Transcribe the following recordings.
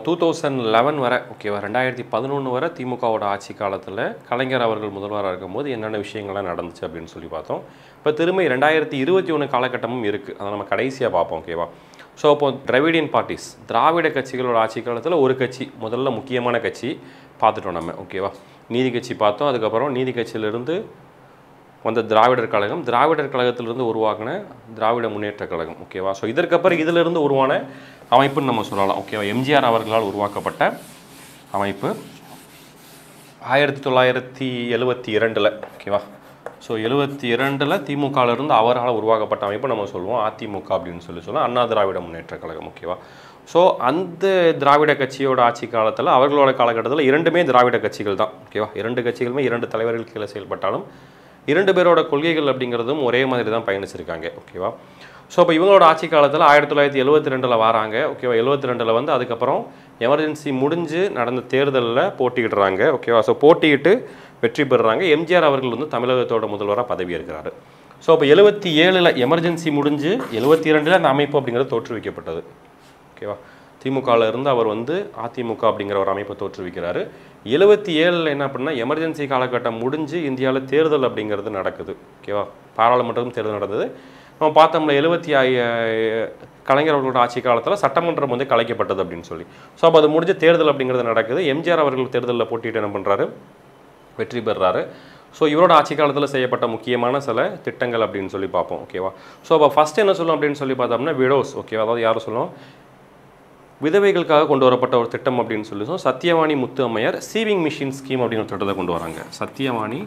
two thousand eleven வரை ஓகேவா ரெண்டாயிரத்தி பதினொன்று வரை திமுகவோட ஆட்சி காலத்தில் கலைஞர் அவர்கள் முதல்வராக இருக்கும்போது என்னென்ன விஷயங்கள்லாம் நடந்துச்சு அப்படின்னு சொல்லி பார்த்தோம் இப்போ திரும்ப ரெண்டாயிரத்தி இருபத்தி ஒன்று காலகட்டமும் இருக்குது அதை நம்ம கடைசியாக பார்ப்போம் ஓகேவா ஸோ இப்போ திராவிடியன் பார்ட்டிஸ் திராவிட கட்சிகளோட ஆட்சி காலத்தில் ஒரு கட்சி முதல்ல முக்கியமான கட்சி பார்த்துட்டோம் நம்ம ஓகேவா நீதி கட்சி பார்த்தோம் அதுக்கப்புறம் நீதி கட்சியிலிருந்து வந்த திராவிடர் கழகம் திராவிடர் கழகத்திலிருந்து உருவாக்கின திராவிட முன்னேற்ற கழகம் ஓகேவா ஸோ இதற்கப்புறம் இதிலிருந்து உருவான அமைப்புன்னு நம்ம சொல்லலாம் ஓகேவா எம்ஜிஆர் அவர்களால் உருவாக்கப்பட்ட அமைப்பு ஆயிரத்தி தொள்ளாயிரத்தி எழுவத்தி இரண்டில் ஓகேவா ஸோ எழுவத்தி இரண்டில் திமுகவிலிருந்து அவரால் உருவாக்கப்பட்ட அமைப்பு நம்ம சொல்லுவோம் அதிமுக அப்படின்னு சொல்லி சொல்லுவோம் அண்ணா திராவிட முன்னேற்ற கழகம் ஓகேவா ஸோ அந்த திராவிட கட்சியோட ஆட்சி காலத்தில் அவர்களோட காலகட்டத்தில் இரண்டுமே திராவிட கட்சிகள் தான் ஓகேவா இரண்டு கட்சிகளுமே இரண்டு தலைவர்கள் கீழே செயல்பட்டாலும் இரண்டு பேரோட கொள்கைகள் அப்படிங்கிறதும் ஒரே மாதிரி தான் பயணிச்சிருக்காங்க ஓகேவா ஸோ இப்போ இவங்களோட ஆட்சி காலத்தில் ஆயிரத்தி தொள்ளாயிரத்தி எழுபத்தி ரெண்டில் வராங்க ஓகேவா எழுபத்தி ரெண்டில் வந்து அதுக்கப்புறம் எமர்ஜென்சி முடிஞ்சு நடந்த தேர்தலில் போட்டியிடுறாங்க ஓகேவா ஸோ போட்டியிட்டு வெற்றி பெறுறாங்க எம்ஜிஆர் அவர்கள் வந்து தமிழகத்தோட முதல்வராக பதவி இருக்கிறாரு ஸோ இப்போ எழுபத்தி ஏழில் எமர்ஜென்சி முடிஞ்சு எழுபத்தி இரண்டில் அந்த அமைப்பு அப்படிங்கிறது தோற்றுவிக்கப்பட்டது ஓகேவா திமுகவில் இருந்து அவர் வந்து அதிமுக அப்படிங்கிற ஒரு அமைப்பை தோற்றுவிக்கிறாரு எழுபத்தி ஏழில் என்ன பண்ணா எமர்ஜென்சி காலகட்டம் முடிஞ்சு இந்தியாவில் தேர்தல் அப்படிங்கிறது நடக்குது ஓகேவா பாராளுமன்றம் தேர்தல் நடந்தது நம்ம பார்த்தோம்ல எழுபத்தி கலைஞர் அவர்களோட ஆட்சி காலத்தில் சட்டமன்றம் வந்து கலைக்கப்பட்டது அப்படின்னு சொல்லி ஸோ அப்போ அது முடிஞ்ச தேர்தல் அப்படிங்கிறது நடக்குது எம்ஜிஆர் அவர்கள் தேர்தலில் போட்டிட்டு என்ன பண்ணுறாரு வெற்றி பெறுறாரு ஸோ இவரோட ஆட்சி காலத்தில் செய்யப்பட்ட முக்கியமான சில திட்டங்கள் அப்படின்னு சொல்லி பார்ப்போம் ஓகேவா ஸோ அப்போ ஃபஸ்ட் என்ன சொல்லும் அப்படின்னு சொல்லி பார்த்தோம்னா விடோஸ் ஓகேவா அதாவது யாரும் சொல்லுவோம் விதவைகளுக்காக கொண்டு வரப்பட்ட ஒரு திட்டம் அப்படின்னு சொல்லி சொல்லுவோம் சத்தியவாணி முத்து அம்மையார் சீவிங் மிஷின் ஸ்கீம் அப்படின்னு ஒரு திட்டத்தை கொண்டு வராங்க சத்தியவாணி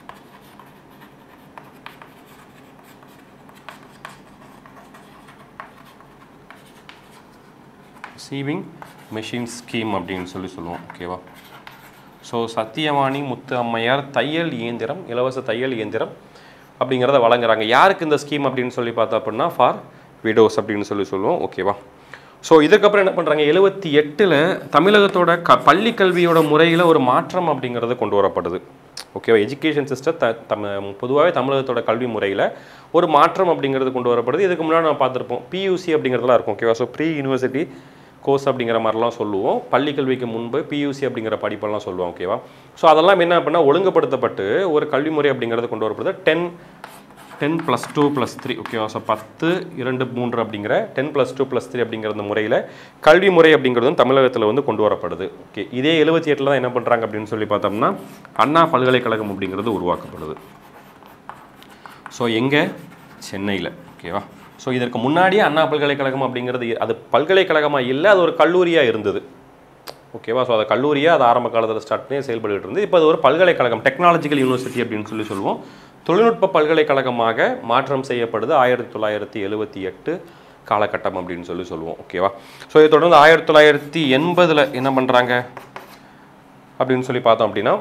சீவிங் மெஷின் ஸ்கீம் அப்படின்னு சொல்லி சொல்லுவோம் ஓகேவா ஸோ சத்தியவாணி முத்து அம்மையார் தையல் இயந்திரம் இலவச தையல் இயந்திரம் அப்படிங்கிறத வழங்குறாங்க யாருக்கு இந்த ஸ்கீம் அப்படின்னு சொல்லி பார்த்தா அப்படின்னா ஃபார் விடோஸ் அப்படின்னு சொல்லி சொல்லுவோம் ஓகேவா ஸோ இதுக்கப்புறம் என்ன பண்ணுறாங்க எழுபத்தி எட்டில் தமிழகத்தோட க பள்ளி கல்வியோட முறையில் ஒரு மாற்றம் அப்படிங்கிறது கொண்டு வரப்படுது ஓகேவா எஜுகேஷன் சிஸ்டம் த தம பொதுவாகவே தமிழகத்தோட கல்வி முறையில் ஒரு மாற்றம் அப்படிங்கிறது கொண்டு வரப்படுது இதுக்கு முன்னாடி நம்ம பார்த்துருப்போம் பியூசி அப்படிங்கிறதுலாம் இருக்கும் ஓகேவா ஸோ ப்ரீ யூனிவர்சிட்டி கோர்ஸ் அப்படிங்கிற மாதிரிலாம் சொல்லுவோம் பள்ளி கல்விக்கு முன்பு பியூசி அப்படிங்கிற படிப்பெல்லாம் சொல்லுவோம் ஓகேவா ஸோ அதெல்லாம் என்ன அப்படின்னா ஒழுங்குபடுத்தப்பட்டு ஒரு கல்வி முறை அப்படிங்கிறது கொண்டு வரப்படுது ten ten plus two plus three ஓகேவா ஸோ பத்து இரண்டு மூன்று அப்படிங்கிற ten plus two plus three அப்படிங்கிற அந்த முறையில் கல்வி முறை அப்படிங்கிறதும் தமிழகத்தில் வந்து கொண்டு வரப்படுது ஓகே இதே எழுபத்தி எட்டில் தான் என்ன பண்ணுறாங்க அப்படின்னு சொல்லி பார்த்தோம்னா அண்ணா பல்கலைக்கழகம் அப்படிங்கிறது உருவாக்கப்படுது ஸோ எங்கே சென்னையில் ஓகேவா ஸோ இதற்கு முன்னாடியே அண்ணா பல்கலைக்கழகம் அப்படிங்கிறது இ- அது பல்கலைக்கழகமாக இல்லை அது ஒரு கல்லூரியாக இருந்தது ஓகேவா ஸோ அதை கல்லூரியாக அது ஆரம்ப காலத்தில் ஸ்டார்ட் பண்ணி செயல்பட்டு இருந்து இப்போ அது ஒரு பல்கலைக்கழகம் டெக்னாலஜிக்கல் யூனிவர்சிட்டி அப்படின்னு சொல்லி சொல்லுவோம் தொழில்நுட்ப பல்கலைக்கழகமாக மாற்றம் செய்யப்படுது ஆயிரத்தி தொள்ளாயிரத்தி எழுபத்தி எட்டு காலகட்டம் அப்படின்னு சொல்லி சொல்லுவோம் ஓகேவா ஸோ இதை தொடர்ந்து ஆயிரத்தி தொள்ளாயிரத்தி எண்பதில் என்ன பண்ணுறாங்க அப்படின்னு சொல்லி பார்த்தோம் அப்படின்னா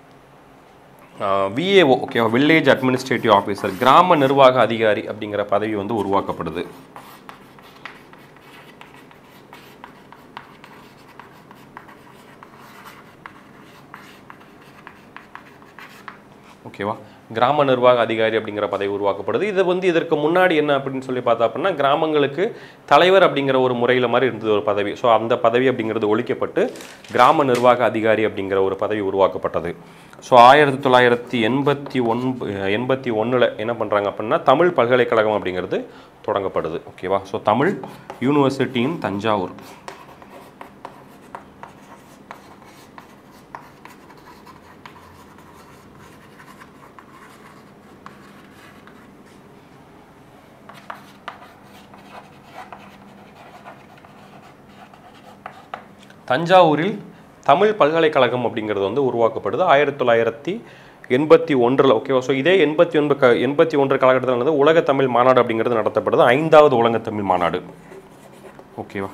விஏஓ ஓகேவா வில்லேஜ் அட்மினிஸ்ட்ரேட்டிவ் ஆஃபீஸர் கிராம நிர்வாக அதிகாரி அப்படிங்கிற பதவி வந்து உருவாக்கப்படுது ஓகேவா கிராம நிர்வாக அதிகாரி அப்படிங்கிற பதவி உருவாக்கப்படுது இது வந்து இதற்கு முன்னாடி என்ன அப்படின்னு சொல்லி பார்த்தா அப்படின்னா கிராமங்களுக்கு தலைவர் அப்படிங்கிற ஒரு முறையில் மாதிரி இருந்தது ஒரு பதவி ஸோ அந்த பதவி அப்படிங்கிறது ஒழிக்கப்பட்டு கிராம நிர்வாக அதிகாரி அப்படிங்கிற ஒரு பதவி உருவாக்கப்பட்டது ஸோ ஆயிரத்தி தொள்ளாயிரத்தி எண்பத்தி ஒன்ப எண்பத்தி ஒன்றில் என்ன பண்ணுறாங்க அப்படின்னா தமிழ் பல்கலைக்கழகம் அப்படிங்கிறது தொடங்கப்படுது ஓகேவா ஸோ தமிழ் யூனிவர்சிட்டியின் தஞ்சாவூர் தஞ்சாவூரில் தமிழ் பல்கலைக்கழகம் அப்படிங்கிறது வந்து உருவாக்கப்படுது ஆயிரத்தி தொள்ளாயிரத்தி எண்பத்தி ஒன்றில் ஓகேவா ஸோ இதே எண்பத்தி ஒன்பது க எண்பத்தி ஒன்று காலகட்டத்தில் வந்து உலக தமிழ் மாநாடு அப்படிங்கிறது நடத்தப்படுது ஐந்தாவது உலக தமிழ் மாநாடு ஓகேவா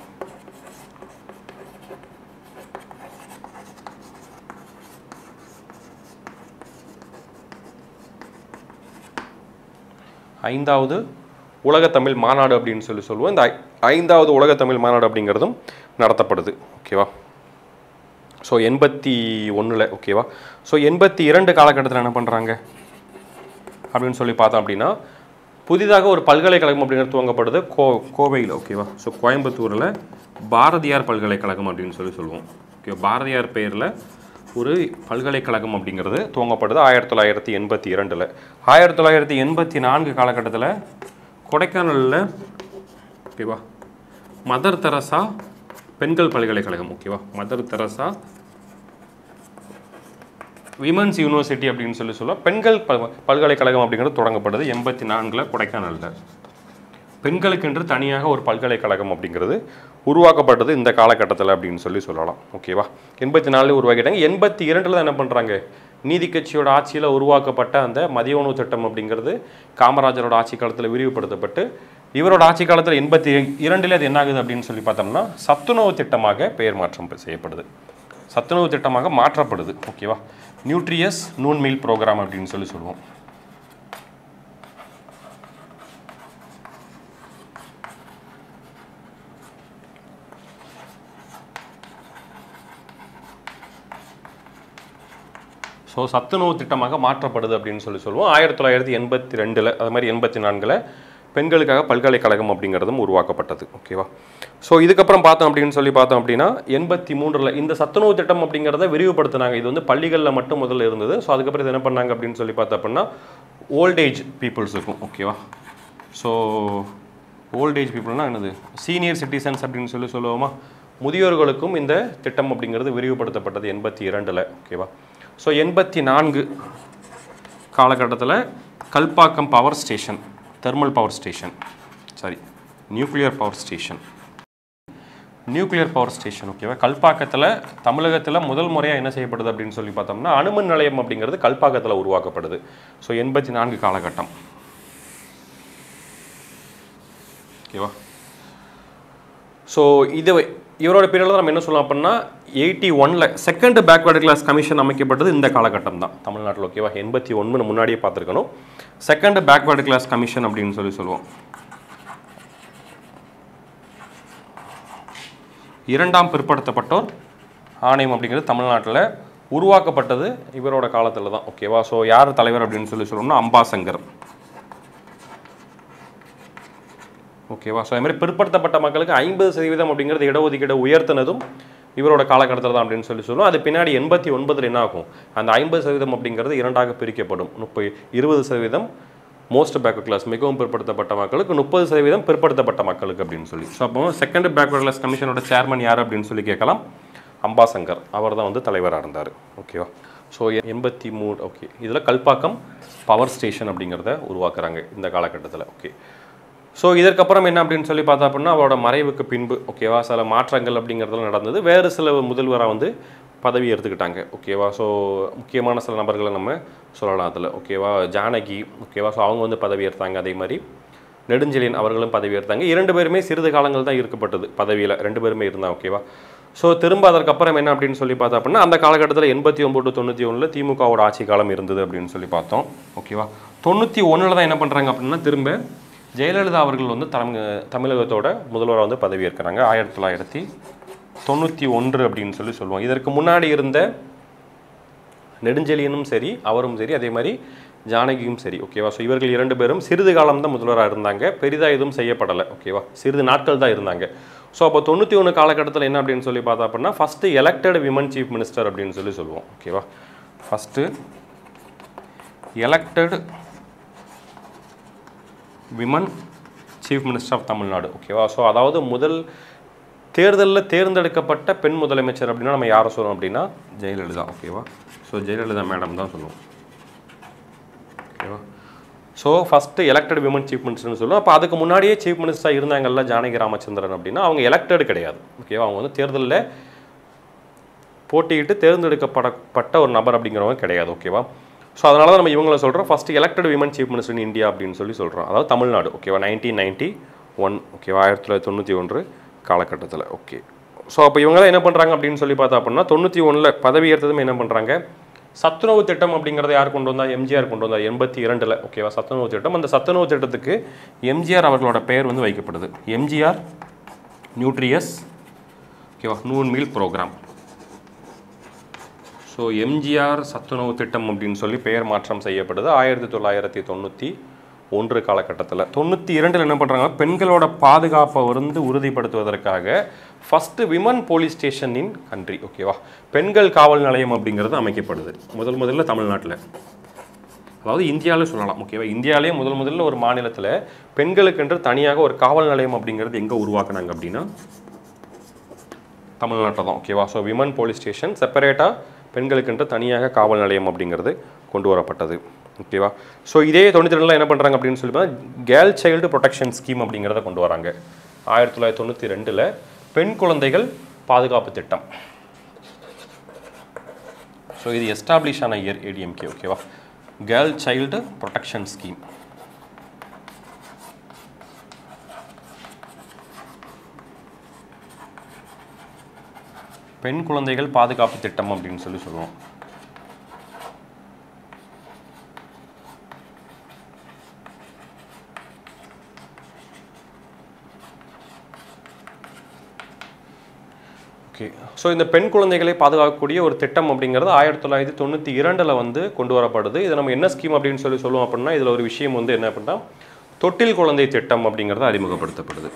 ஐந்தாவது உலக தமிழ் மாநாடு அப்படின்னு சொல்லி சொல்லுவோம் இந்த ஐ- ஐந்தாவது உலக தமிழ் மாநாடு அப்படிங்கிறதும் நடத்தப்படுது ஓகேவா ஸோ எண்பத்தி ஒன்றில் ஓகேவா ஸோ எண்பத்தி இரண்டு காலகட்டத்தில் என்ன பண்ணுறாங்க அப்படின்னு சொல்லி பார்த்தோம் அப்படின்னா புதிதாக ஒரு பல்கலைக்கழகம் அப்படிங்கிறது துவங்கப்படுது கோ கோவையில் ஓகேவா ஸோ கோயம்புத்தூரில் பாரதியார் பல்கலைக்கழகம் அப்படின்னு சொல்லி சொல்லுவோம் ஓகே பாரதியார் பெயரில் ஒரு பல்கலைக்கழகம் அப்படிங்கிறது துவங்கப்படுது ஆயிரத்தி தொள்ளாயிரத்தி எண்பத்தி இரண்டில் ஆயிரத்தி தொள்ளாயிரத்தி எண்பத்தி நான்கு காலகட்டத்தில் கொடைக்கானலில் ஓகேவா மதர் தெரசா பெண்கள் பல்கலைக்கழகம் ஓகேவா மதர் தெரசா விமன்ஸ் யூனிவர்சிட்டி அப்படின்னு சொல்லி சொல்லுவோம் பெண்கள் பல் பல்கலைக்கழகம் அப்படிங்கிறது தொடங்கப்படுது எண்பத்தி நான்கில் கொடைக்கானலில் பெண்களுக்கென்று தனியாக ஒரு பல்கலைக்கழகம் அப்படிங்கிறது உருவாக்கப்பட்டது இந்த காலகட்டத்தில் அப்படின்னு சொல்லி சொல்லலாம் ஓகேவா எண்பத்தி நாலில் உருவாக்கிட்டாங்க எண்பத்தி இரண்டில் தான் என்ன பண்ணுறாங்க நீதி கட்சியோட ஆட்சியில் உருவாக்கப்பட்ட அந்த மதிய உணவு திட்டம் அப்படிங்கிறது காமராஜரோட ஆட்சி காலத்தில் விரிவுபடுத்தப்பட்டு இவரோட ஆட்சி காலத்தில் எண்பத்தி இரண்டில் அது என்ன ஆகுது அப்படின்னு சொல்லி பார்த்தோம்னா சத்துணவு திட்டமாக பெயர் மாற்றம் செய்யப்படுது சத்துணவு திட்டமாக மாற்றப்படுது ஓகேவா நியூட்ரியஸ் நூன் மீல் ப்ரோக்ராம் அப்படின்னு சொல்லி சொல்லுவோம் ஸோ சத்துணவு திட்டமாக மாற்றப்படுது அப்படின்னு சொல்லி சொல்லுவோம் ஆயிரத்தி தொள்ளாயிரத்தி எண்பத்தி ரெண்டில் அது மாதிரி எண்பத்தி நான்கில் பெண்களுக்காக பல்கலைக்கழகம் அப்படிங்கிறதும் உருவாக்கப்பட்டது ஓகேவா ஸோ இதுக்கப்புறம் பார்த்தோம் அப்படின்னு சொல்லி பார்த்தோம் அப்படின்னா எண்பத்தி மூன்றில் இந்த சத்துணவு திட்டம் அப்படிங்கிறத விரிவுபடுத்தினாங்க இது வந்து பள்ளிகளில் மட்டும் முதல்ல இருந்தது ஸோ அதுக்கப்புறம் இது என்ன பண்ணாங்க அப்படின்னு சொல்லி பார்த்தோம் அப்படின்னா ஓல்டேஜ் பீப்புள்ஸ் இருக்கும் ஓகேவா ஸோ ஓல்டேஜ் பீப்புள்னா என்னது சீனியர் சிட்டிசன்ஸ் அப்படின்னு சொல்லி சொல்லுவோமா முதியோர்களுக்கும் இந்த திட்டம் அப்படிங்கிறது விரிவுபடுத்தப்பட்டது எண்பத்தி இரண்டில் ஓகேவா ஸோ எண்பத்தி நான்கு காலகட்டத்தில் Kalpakkam power station thermal power station sorry nuclear power station nuclear power station ஓகேவா கல்பாக்கத்தில் தமிழகத்தில் முதல் முறையாக என்ன செய்யப்படுது அப்படின்னு சொல்லி பார்த்தோம்னா அணுமின் நிலையம் அப்படிங்கிறது கல்பாக்கத்தில் உருவாக்கப்படுது ஸோ எண்பத்தி நான்கு காலகட்டம் ஓகேவா ஸோ இது இவரோட பீரியடில் நம்ம என்ன சொல்லலாம் அப்படின்னா எயிட்டி ஒனில் செகண்ட் பேக்வேர்டு கிளாஸ் கமிஷன் அமைக்கப்பட்டது இந்த காலகட்டம் தான் தமிழ்நாட்டில் ஓகேவா எண்பத்தி ஒன்று முன்னாடியே பார்த்துருக்கணும் செகண்ட் பேக்வேர்டு கிளாஸ் கமிஷன் அப்படின்னு சொல்லி சொல்லுவோம் இரண்டாம் பிற்படுத்தப்பட்டோர் ஆணையம் அப்படிங்கிறது தமிழ்நாட்டில் உருவாக்கப்பட்டது இவரோட காலத்தில் தான் ஓகேவா ஸோ யார் தலைவர் அப்படின்னு சொல்லி சொல்லணும்னா அம்பாசங்கர் ஓகேவா ஸோ அது மாதிரி பிற்படுத்தப்பட்ட மக்களுக்கு ஐம்பது சதவீதம் அப்படிங்கிறது இடஒதுக்கீடு உயர்த்தினதும் இவரோட காலகட்டத்தில் தான் அப்படின்னு சொல்லி சொல்லுவோம் அது பின்னாடி எண்பத்தி ஒன்பதில் என்ன ஆகும் அந்த ஐம்பது சதவீதம் அப்படிங்கிறது இரண்டாக பிரிக்கப்படும் முப்பது இருபது சதவீதம் மோஸ்ட் பேக்வர்ட் கிளாஸ் மிகவும் பிற்படுத்தப்பட்ட மக்களுக்கு முப்பது சதவீதம் பிற்படுத்தப்பட்ட மக்களுக்கு அப்படின்னு சொல்லி ஸோ அப்போ செகண்ட் பேக்வர்ட் கிளாஸ் கமிஷனோட சேர்மன் யார் அப்படின்னு சொல்லி கேட்கலாம் அம்பாசங்கர் அவர் தான் வந்து தலைவராக இருந்தார் ஓகேவா ஸோ எண்பத்தி மூணு ஓகே இதில் கல்பாக்கம் பவர் ஸ்டேஷன் அப்படிங்கிறத உருவாக்குறாங்க இந்த காலகட்டத்தில் ஓகே ஸோ இதற்கப்புறம் என்ன அப்படின்னு சொல்லி பார்த்தா அப்படின்னா அவரோட மறைவுக்கு பின்பு ஓகேவா சில மாற்றங்கள் அப்படிங்கிறதுலாம் நடந்தது வேறு சில முதல்வராக வந்து பதவி எடுத்துக்கிட்டாங்க ஓகேவா ஸோ முக்கியமான சில நபர்களை நம்ம சொல்லலாம் அதில் ஓகேவா ஜானகி ஓகேவா ஸோ அவங்க வந்து பதவி எடுத்தாங்க அதே மாதிரி நெடுஞ்செழியன் அவர்களும் பதவி எடுத்தாங்க இரண்டு பேருமே சிறிது காலங்கள் தான் இருக்கப்பட்டது பதவியில் ரெண்டு பேருமே இருந்தாங்க ஓகேவா ஸோ திரும்ப அதற்கப்புறம் என்ன அப்படின்னு சொல்லி பார்த்தா அப்படின்னா அந்த காலகட்டத்தில் எண்பத்தி ஒம்பது தொண்ணூற்றி ஒன்றில் திமுகவோட ஆட்சி காலம் இருந்தது அப்படின்னு சொல்லி பார்த்தோம் ஓகேவா தொண்ணூற்றி ஒன்றில் தான் என்ன பண்ணுறாங்க அப்படின்னா திரும்ப ஜெயலலிதா அவர்கள் வந்து தம் தமிழகத்தோட முதல்வராக வந்து பதவி ஏற்கிறாங்க ஆயிரத்தி தொள்ளாயிரத்தி தொண்ணூற்றி ஒன்று அப்படின்னு சொல்லி சொல்லுவோம் இதற்கு முன்னாடி இருந்த நெடுஞ்செழியனும் சரி அவரும் சரி அதே மாதிரி ஜானகியும் சரி ஓகேவா ஸோ இவர்கள் இரண்டு பேரும் சிறிது காலம் தான் முதல்வராக இருந்தாங்க பெரிதாக எதுவும் செய்யப்படலை ஓகேவா சிறிது நாட்கள் தான் இருந்தாங்க ஸோ அப்போ தொண்ணூற்றி ஒன்று காலகட்டத்தில் என்ன அப்படின்னு சொல்லி பார்த்தா அப்படின்னா first elected women chief minister அப்படின்னு சொல்லி சொல்லுவோம் ஓகேவா first elected women chief minister of Tamil Nadu ஓகேவா ஸோ அதாவது முதல் தேர்தலில் தேர்ந்தெடுக்கப்பட்ட பெண் முதலமைச்சர் அப்படின்னா நம்ம யாரை சொல்லுவோம் அப்படின்னா ஜெயலலிதா ஓகேவா ஸோ ஜெயலலிதா மேடம் தான் சொல்லுவோம் ஓகேவா so first elected women chief மினிஸ்டர்னு சொல்லுவோம் அப்போ அதுக்கு முன்னாடியே சீஃப் மினிஸ்டராக இருந்தாங்கல்ல ஜானகி ராமச்சந்திரன் அப்படின்னா அவங்க எலெக்டட் கிடையாது ஓகேவா அவங்க வந்து தேர்தலில் போட்டியிட்டு தேர்ந்தெடுக்கப்படப்பட்ட ஒரு நபர் அப்படிங்கிறவங்க கிடையாது ஓகேவா ஸோ அதனால தான் நம்ம இவங்கள சொல்கிறோம் first elected women chief minister in India அப்படின்னு சொல்லி சொல்கிறோம் அதாவது தமிழ்நாடு ஓகேவா நைன்டீன் நைன்ட்டி ஒன் ஓகேவா ஆயிரத்தி தொள்ளாயிரத்தி தொண்ணூற்றி ஒன்று காலகட்டத்தில் ஓகே ஸோ அப்போ இவங்க தான் என்ன பண்ணுறாங்க அப்படின்னு சொல்லி பார்த்தா அப்படின்னா தொண்ணூற்றி ஒன்றில் பதவி ஏற்றதும் என்ன பண்ணுறாங்க சத்துணவு திட்டம் அப்படிங்கிறத யார் கொண்டு வந்தா எம்ஜிஆர் கொண்டு வந்தார் எண்பத்தி இரண்டில் ஓகேவா சத்துணவு திட்டம் அந்த சத்துணவு திட்டத்துக்கு எம்ஜிஆர் அவர்களோட பெயர் வந்து வைக்கப்படுது எம்ஜிஆர் நியூட்ரியஸ் ஓகேவா noon meal programme so MGR சத்துணவு திட்டம் அப்படின்னு சொல்லி பெயர் மாற்றம் செய்யப்படுது ஆயிரத்தி தொள்ளாயிரத்தி தொண்ணூற்றி ஒன்று காலகட்டத்தில் தொண்ணூற்றி இரண்டில் என்ன பண்ணுறாங்க பெண்களோட பாதுகாப்பை வந்து உறுதிப்படுத்துவதற்காக first women police station in country ஓகேவா பெண்கள் காவல் நிலையம் அப்படிங்கிறது அமைக்கப்படுது முதல் முதல்ல தமிழ்நாட்டில் அதாவது இந்தியாவில் சொல்லலாம் ஓகேவா இந்தியாவிலே முதல் முதல்ல ஒரு மாநிலத்தில் பெண்களுக்கென்று தனியாக ஒரு காவல் நிலையம் அப்படிங்கிறது எங்கே உருவாக்குனாங்க அப்படின்னா தமிழ்நாட்டில் தான் ஓகேவா ஸோ விமன் போலீஸ் ஸ்டேஷன் செப்பரேட்டாக பெண்களுக்கென்று தனியாக காவல் நிலையம் அப்படிங்கிறது கொண்டு வரப்பட்டது ஓகேவா ஸோ இதே தொண்ணூற்றி ரெண்டில் என்ன பண்ணுறாங்க அப்படின்னு சொல்லி பார்த்தா கேர்ள் சைல்டு ப்ரொடெக்ஷன் ஸ்கீம் அப்படிங்கிறத கொண்டு வராங்க ஆயிரத்தி தொள்ளாயிரத்தி தொண்ணூற்றி ரெண்டில் பெண் குழந்தைகள் பாதுகாப்பு திட்டம் ஸோ இது எஸ்டாப்ளிஷ் ஆன இயர் ஏடிஎம்கே ஓகேவா கேர்ள் சைல்டு ப்ரொடெக்ஷன் ஸ்கீம் பெண் குழந்தைகள் பாதுகாப்பு திட்டம் அப்படின்னு சொல்லி சொல்லுவோம் ஓகே ஸோ இந்த பெண் குழந்தைகளை பாதுகாக்கக்கூடிய ஒரு திட்டம் அப்படிங்கிறது ஆயிரத்தி தொள்ளாயிரத்தி தொண்ணூற்றி இரண்டில் வந்து கொண்டு வரப்படுது இது நம்ம என்ன ஸ்கீம் அப்படின்னு சொல்லி சொல்லுவோம் அப்படின்னா இதில் ஒரு விஷயம் வந்து என்ன அப்படின்னா தொட்டில் குழந்தை திட்டம் அப்படிங்கிறது அறிமுகப்படுத்தப்படுது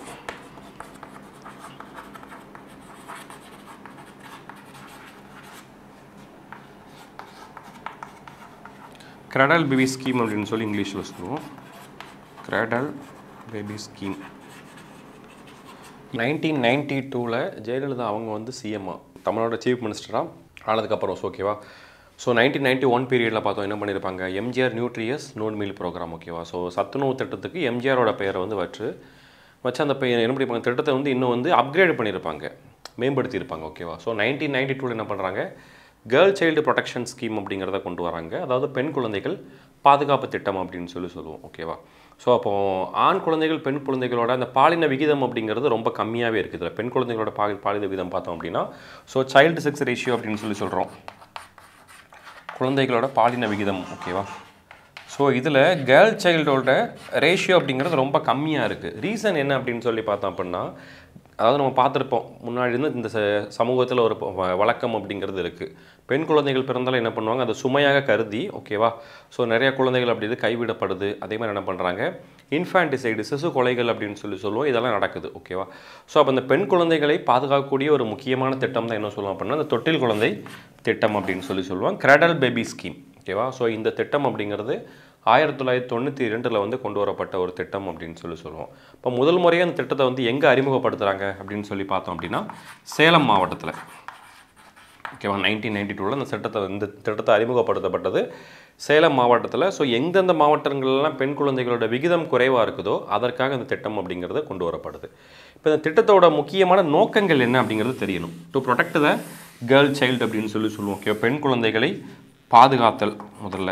கிரடல் பேபி ஸ்கீம் அப்படின்னு சொல்லி இங்கிலீஷில் சொல்லுவோம் cradle baby scheme nineteen ninety டூவில் ஜெயலலிதா அவங்க வந்து சிஎம்ஆ தமிழோட சீஃப் மினிஸ்டராக ஆனதுக்கப்புறம் ஓகேவா ஸோ நைன்டீன் நைன்டி ஒன் பீரியடில் பார்த்தோம் என்ன பண்ணியிருப்பாங்க MGR nutritious noon meal programme ஓகேவா ஸோ சத்துணவு திட்டத்துக்கு எம்ஜிஆரோட பெயரை வந்து வச்சு வச்சு அந்த பெயர் என்ன பண்ணியிருப்பாங்க திட்டத்தை வந்து இன்னும் வந்து அப்கிரேட் பண்ணியிருப்பாங்க மேம்படுத்தியிருப்பாங்க ஓகேவா ஸோ நைன்டீன் நைன்டி டூவில் என்ன பண்ணுறாங்க கேர்ள் சைல்டு ப்ரொடெக்ஷன் ஸ்கீம் அப்படிங்கிறத கொண்டு வராங்க அதாவது பெண் குழந்தைகள் பாதுகாப்பு திட்டம் அப்படின்னு சொல்லி சொல்லுவோம் ஓகேவா ஸோ அப்போ ஆண் குழந்தைகள் பெண் குழந்தைகளோட அந்த பாலின விகிதம் அப்படிங்கிறது ரொம்ப கம்மியாகவே இருக்குது இதுல பெண் குழந்தைகளோட பாலி பாலின விகிதம் பார்த்தோம் அப்படின்னா ஸோ சைல்டு செக்ஸ் ரேஷியோ அப்படின்னு சொல்லி சொல்கிறோம் குழந்தைகளோட பாலின விகிதம் ஓகேவா ஸோ இதில் கேர்ள் சைல்டோட ரேஷியோ அப்படிங்கிறது ரொம்ப கம்மியாக இருக்குது ரீசன் என்ன அப்படின்னு சொல்லி பார்த்தோம் அப்படின்னா அதாவது நம்ம பார்த்துருப்போம் முன்னாடி இருந்து இந்த ச- சமூகத்தில் ஒரு ப- வ- வழக்கம் அப்படிங்கிறது இருக்குது பெண் குழந்தைகள் பிறந்தாலும் என்ன பண்ணுவாங்க அதை சுமையாக கருதி ஓகேவா ஸோ நிறைய குழந்தைகள் அப்படி இது கைவிடப்படுது அதே மாதிரி என்ன பண்ணுறாங்க இன்ஃபான்டிசைடு சிசு கொலைகள் அப்படின்னு சொல்லி சொல்லுவோம் இதெல்லாம் நடக்குது ஓகேவா ஸோ அப்போ இந்த பெண் குழந்தைகளை பாதுகாக்கக்கூடிய ஒரு முக்கியமான திட்டம் தான் என்ன சொல்லுவோம் அப்படின்னா இந்த தொட்டில் குழந்தை திட்டம் அப்படின்னு சொல்லி சொல்லுவோம் கிரடல் பேபி ஸ்கீம் ஓகேவா ஸோ இந்த திட்டம் அப்படிங்கிறது ஆயிரத்தி தொள்ளாயிரத்தி தொண்ணூற்றி ரெண்டில் வந்து கொண்டு வரப்பட்ட ஒரு திட்டம் அப்படின்னு சொல்லி சொல்லுவோம் இப்போ முதல் முறையாக அந்த திட்டத்தை வந்து எங்கே அறிமுகப்படுத்துகிறாங்க அப்படின்னு சொல்லி பார்த்தோம் அப்படின்னா சேலம் மாவட்டத்தில் ஓகேவா நைன்டீன் நைன்டி டூவில் இந்த திட்டத்தை இந்த திட்டத்தை அறிமுகப்படுத்தப்பட்டது சேலம் மாவட்டத்தில் ஸோ எந்தெந்த மாவட்டங்கள்லாம் பெண் குழந்தைகளோட விகிதம் குறைவாக இருக்குதோ அதற்காக இந்த திட்டம் அப்படிங்கிறது கொண்டு வரப்படுது இப்போ இந்த திட்டத்தோட முக்கியமான நோக்கங்கள் என்ன அப்படிங்கிறது தெரியணும் to protect the girl child அப்படின்னு சொல்லி சொல்லுவோம் ஓகே பெண் குழந்தைகளை பாதுகாத்தல் முதல்ல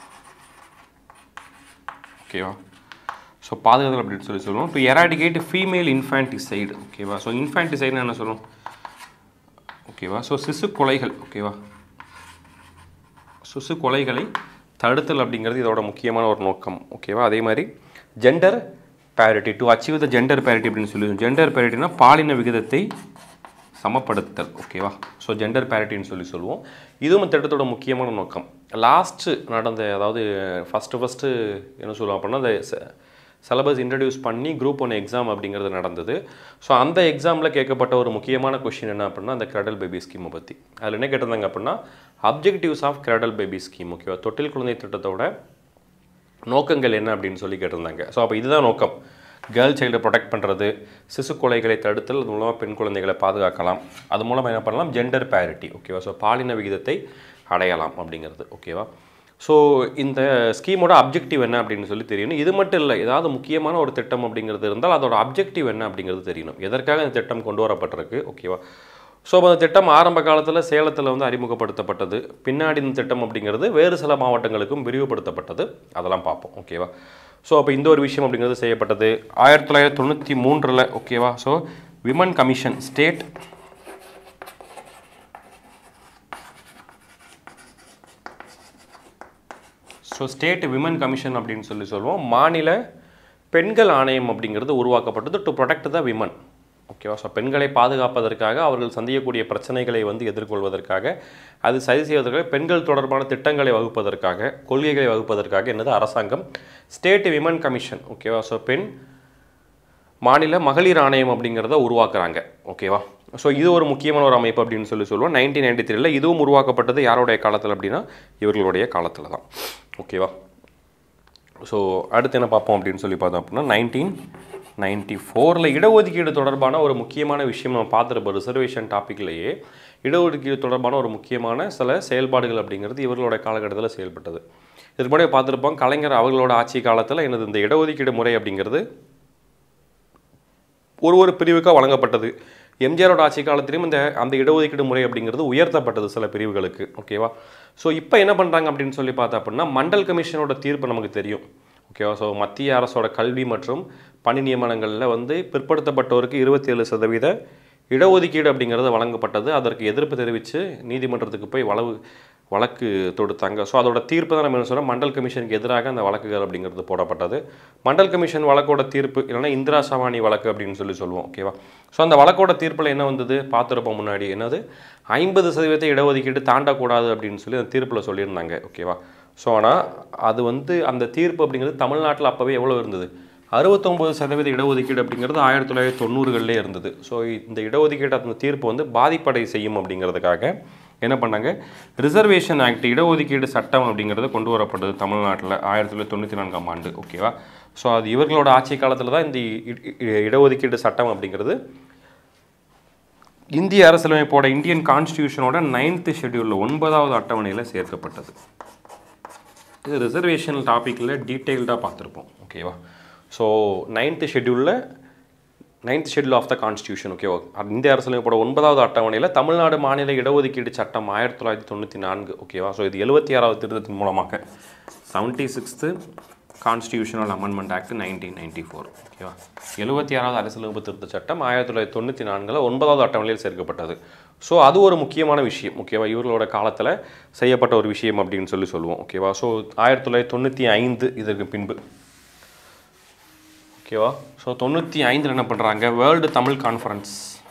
ஓகேவா ஸோ பாதுகாத்தல் அப்படின்னு சொல்லி சொல்லுவோம் இப்போ எராடிகேட் ஃபீமேல் இன்ஃபான்டிசைடு ஓகேவா ஸோ இன்ஃபான்டிசைடுன்னு என்ன சொல்லுவோம் ஓகேவா ஸோ சிசு கொலைகள் ஓகேவா சிசு கொலைகளை தடுத்தல் அப்படிங்கிறது இதோட முக்கியமான ஒரு நோக்கம் ஓகேவா அதே மாதிரி gender parity to achieve the gender parity அப்படின்னு சொல்லி ஜெண்டர் பேரிட்டினா பாலின விகிதத்தை சமப்படுத்தல் ஓகேவா ஸோ ஜெண்டர் பேரிட்டின்னு சொல்லி சொல்லுவோம் இதுவும் இந்த திட்டத்தோட முக்கியமான நோக்கம் லாஸ்ட்டு நடந்த அதாவது ஃபஸ்ட்டு ஃபஸ்ட்டு என்ன சொல்லுவோம் அப்படின்னா அந்த சிலபஸ் இன்ட்ரடியூஸ் பண்ணி குரூப் ஒன் எக்ஸாம் அப்படிங்கிறது நடந்தது ஸோ அந்த எக்ஸாமில் கேட்கப்பட்ட ஒரு முக்கியமான கொஷின் என்ன அப்படின்னா அந்த கிரடல் பேபி ஸ்கீமை பற்றி அதில் என்ன கேட்டிருந்தாங்க அப்படின்னா objectives of cradle baby scheme ஓகேவா தொட்டில் குழந்தை திட்டத்தோட நோக்கங்கள் என்ன அப்படின்னு சொல்லி கேட்டிருந்தாங்க ஸோ அப்போ இதுதான் நோக்கம் கேர்ள் சைல்டை ப்ரொடெக்ட் பண்ணுறது சிசு கொலைகளை தடுத்தல் அது மூலமாக பெண் குழந்தைகளை பாதுகாக்கலாம் அது மூலமாக என்ன பண்ணலாம் ஜெண்டர் parity ஓகேவா ஸோ பாலின விகிதத்தை அடையலாம் அப்படிங்கிறது ஓகேவா ஸோ இந்த ஸ்கீமோட அப்ஜெக்டிவ் என்ன அப்படின்னு சொல்லி தெரியணும் இது மட்டும் இல்லை ஏதாவது முக்கியமான ஒரு திட்டம் அப்படிங்கிறது இருந்தால் அதோட அப்ஜெக்டிவ் என்ன அப்படிங்கிறது தெரியணும் எதற்காக இந்த திட்டம் கொண்டு வரப்பட்டிருக்கு ஓகேவா ஸோ அந்த திட்டம் ஆரம்ப காலத்தில் சேலத்தில் வந்து அறிமுகப்படுத்தப்பட்டது பின்னாடி இந்த திட்டம் அப்படிங்கிறது வேறு சில மாவட்டங்களுக்கும் விரிவுபடுத்தப்பட்டது அதெல்லாம் பார்ப்போம் ஓகேவா ஸோ அப்போ இந்த ஒரு விஷயம் அப்படிங்கிறது செய்யப்பட்டது ஆயிரத்தி தொள்ளாயிரத்தி தொண்ணூற்றி மூன்றில் ஓகேவா so women commission state so state women commission அப்படின்னு சொல்லி சொல்லுவோம் மாநில பெண்கள் ஆணையம் அப்படிங்கிறது உருவாக்கப்பட்டது டு ப்ரொடெக்ட் த விமன் ஓகேவா ஸோ பெண்களை பாதுகாப்பதற்காக அவர்கள் சந்திக்கக்கூடிய பிரச்சனைகளை வந்து எதிர்கொள்வதற்காக அது சரி செய்வதற்காக பெண்கள் தொடர்பான திட்டங்களை வகுப்பதற்காக கொள்கைகளை வகுப்பதற்காக என்னது அரசாங்கம் ஸ்டேட் விமன் கமிஷன் ஓகேவா ஸோ பெண் மாநில மகளிர் ஆணையம் அப்படிங்கிறத உருவாக்குறாங்க ஓகேவா ஸோ இது ஒரு முக்கியமான ஒரு அமைப்பு அப்படின்னு சொல்லி சொல்லுவோம் நைன்டீன் நைன்டி த்ரீல இதுவும் உருவாக்கப்பட்டது யாருடைய காலத்தில் அப்படின்னா இவர்களுடைய காலத்தில் தான் ஓகேவா ஸோ அடுத்து என்ன பார்ப்போம் அப்படின்னு சொல்லி பார்த்தோம் அப்படின்னா நைன்டீன் நைன்டி ஃபோரில் இடஒதுக்கீடு தொடர்பான ஒரு முக்கியமான விஷயம் நம்ம பார்த்துருப்போம் ரிசர்வேஷன் டாப்பிக்லேயே இடஒதுக்கீடு தொடர்பான ஒரு முக்கியமான சில செயல்பாடுகள் அப்படிங்கிறது இவர்களோட காலகட்டத்தில் செயல்பட்டது இதுக்கு முன்னாடி பார்த்துருப்போம் கலைஞர் அவர்களோட ஆட்சி காலத்தில் எனது இந்த இடஒதுக்கீடு முறை அப்படிங்கிறது ஒரு ஒரு பிரிவுக்காக வழங்கப்பட்டது எம்ஜிஆரோட ஆட்சி காலத்திலையும் இந்த அந்த இடஒதுக்கீடு முறை அப்படிங்கிறது உயர்த்தப்பட்டது சில பிரிவுகளுக்கு ஓகேவா ஸோ இப்போ என்ன பண்ணுறாங்க அப்படின்னு சொல்லி பார்த்தா அப்படின்னா மண்டல் கமிஷனோட தீர்ப்பு நமக்கு தெரியும் ஓகேவா ஸோ மத்திய அரசோட கல்வி மற்றும் பணி நியமனங்களில் வந்து பிற்படுத்தப்பட்டோருக்கு இருபத்தி ஏழு சதவீத இடஒதுக்கீடு அப்படிங்கிறது வழங்கப்பட்டது அதற்கு எதிர்ப்பு தெரிவித்து நீதிமன்றத்துக்கு போய் வளவு வழக்கு தொடுத்தாங்க ஸோ அதோட தீர்ப்பு தான் நம்ம என்ன சொல்கிறோம் மண்டல் கமிஷனுக்கு எதிராக அந்த வழக்குகள் அப்படிங்கிறது போடப்பட்டது மண்டல் கமிஷன் வழக்கோட தீர்ப்பு இல்லைன்னா இந்திரா சவானி வழக்கு அப்படின்னு சொல்லி சொல்லுவோம் ஓகேவா ஸோ அந்த வழக்கோட தீர்ப்பில் என்ன வந்தது பார்த்துருப்போம் முன்னாடி என்னது ஐம்பது சதவீதத்தை இடஒதுக்கீடு தாண்டக்கூடாது அப்படின்னு சொல்லி அந்த தீர்ப்பில் சொல்லியிருந்தாங்க ஓகேவா ஸோ ஆனால் அது வந்து அந்த தீர்ப்பு அப்படிங்கிறது தமிழ்நாட்டில் அப்போவே எவ்வளோ இருந்தது அறுபத்தொம்பது சதவீத இடஒதுக்கீடு அப்படிங்கிறது ஆயிரத்தி தொள்ளாயிரத்தி தொண்ணூறுகளிலே இருந்தது ஸோ இந்த இடஒதுக்கீடு அந்த தீர்ப்பு வந்து பாதிப்படை செய்யும் அப்படிங்கிறதுக்காக என்ன பண்ணாங்க ரிசர்வேஷன் ஆக்ட் இடஒதுக்கீடு சட்டம் அப்படிங்கிறது கொண்டு வரப்பட்டது தமிழ்நாட்டில் ஆயிரத்தி தொள்ளாயிரத்தி தொண்ணூற்றி நான்காம் ஆண்டு ஓகேவா ஸோ அது இவர்களோட ஆட்சி காலத்தில் தான் இந்த இ- இ- இடஒதுக்கீடு சட்டம் அப்படிங்கிறது இந்திய அரசியலமைப்போட இந்தியன் கான்ஸ்டியூஷனோட நைன்த்து ஷெட்யூலில் ஒன்பதாவது அட்டவணையில் சேர்க்கப்பட்டது இது ரிசர்வேஷன் டாப்பிக்கில் டீட்டெயில்டாக பார்த்துருப்போம் ஓகேவா ஸோ நைன்த்து ஷெட்யூலில் ninth schedule of the constitution ஓகேவா இந்திய அரசியலமைப்போட ஒன்பதாவது அட்டவணையில் தமிழ்நாடு மாநில இடஒதுக்கீடு சட்டம் ஆயிரத்தி தொள்ளாயிரத்தி தொண்ணூற்றி நான்கு ஓகேவா ஸோ இது எழுபத்தி ஆறாவது திருத்தத்தின் மூலமாக seventy sixth constitutional amendment act nineteen ninety four ஓகேவா எழுபத்தி ஆறாவது அரசியலமைப்பு திருத்த சட்டம் ஆயிரத்தி தொள்ளாயிரத்தி தொண்ணூற்றி நான்கில் ஒன்பதாவது அட்டவணையில் சேர்க்கப்பட்டது ஸோ அது ஒரு முக்கியமான விஷயம் ஓகேவா இவர்களோட காலத்தில் செய்யப்பட்ட ஒரு விஷயம் அப்படின்னு சொல்லி சொல்லுவோம் ஓகேவா ஸோ ஆயிரத்தி தொள்ளாயிரத்தி தொண்ணூற்றி ஐந்து இதற்கு பின்பு ஓகேவா ஸோ தொண்ணூற்றி ஐந்தில் என்ன பண்ணுறாங்க வேர்ல்டு தமிழ் கான்ஃபரன்ஸ்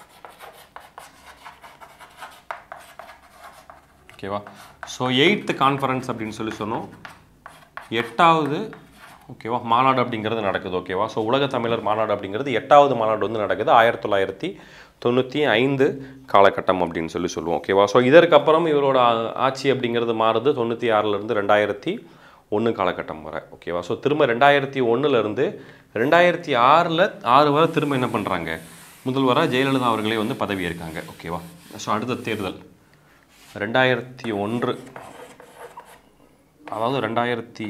ஓகேவா ஸோ எயித்து கான்ஃபரன்ஸ் அப்படின்னு சொல்லி சொன்னோம் எட்டாவது ஓகேவா மாநாடு அப்படிங்கிறது நடக்குது ஓகேவா ஸோ உலக தமிழர் மாநாடு அப்படிங்கிறது எட்டாவது மாநாடு வந்து நடக்குது ஆயிரத்தி தொள்ளாயிரத்தி தொண்ணூற்றி ஐந்து காலகட்டம் அப்படின்னு சொல்லி சொல்லுவோம் ஓகேவா ஸோ இதற்கப்புறம் இவரோட ஆ- ஆட்சி அப்படிங்கிறது மாறுது தொண்ணூற்றி ஆறிலிருந்து ரெண்டாயிரத்தி ஒன்று காலகட்டம் வரை ஓகேவா ஸோ திரும்ப ரெண்டாயிரத்தி ஒன்றுலேருந்து ரெண்டாயிரத்தி ஆறில் ஆறு வரை திரும்ப என்ன பண்ணுறாங்க முதல்வராக ஜெயலலிதா அவர்களே வந்து பதவி ஏற்காங்க ஓகேவா ஸோ அடுத்த தேர்தல் ரெண்டாயிரத்தி ஒன்று அதாவது ரெண்டாயிரத்தி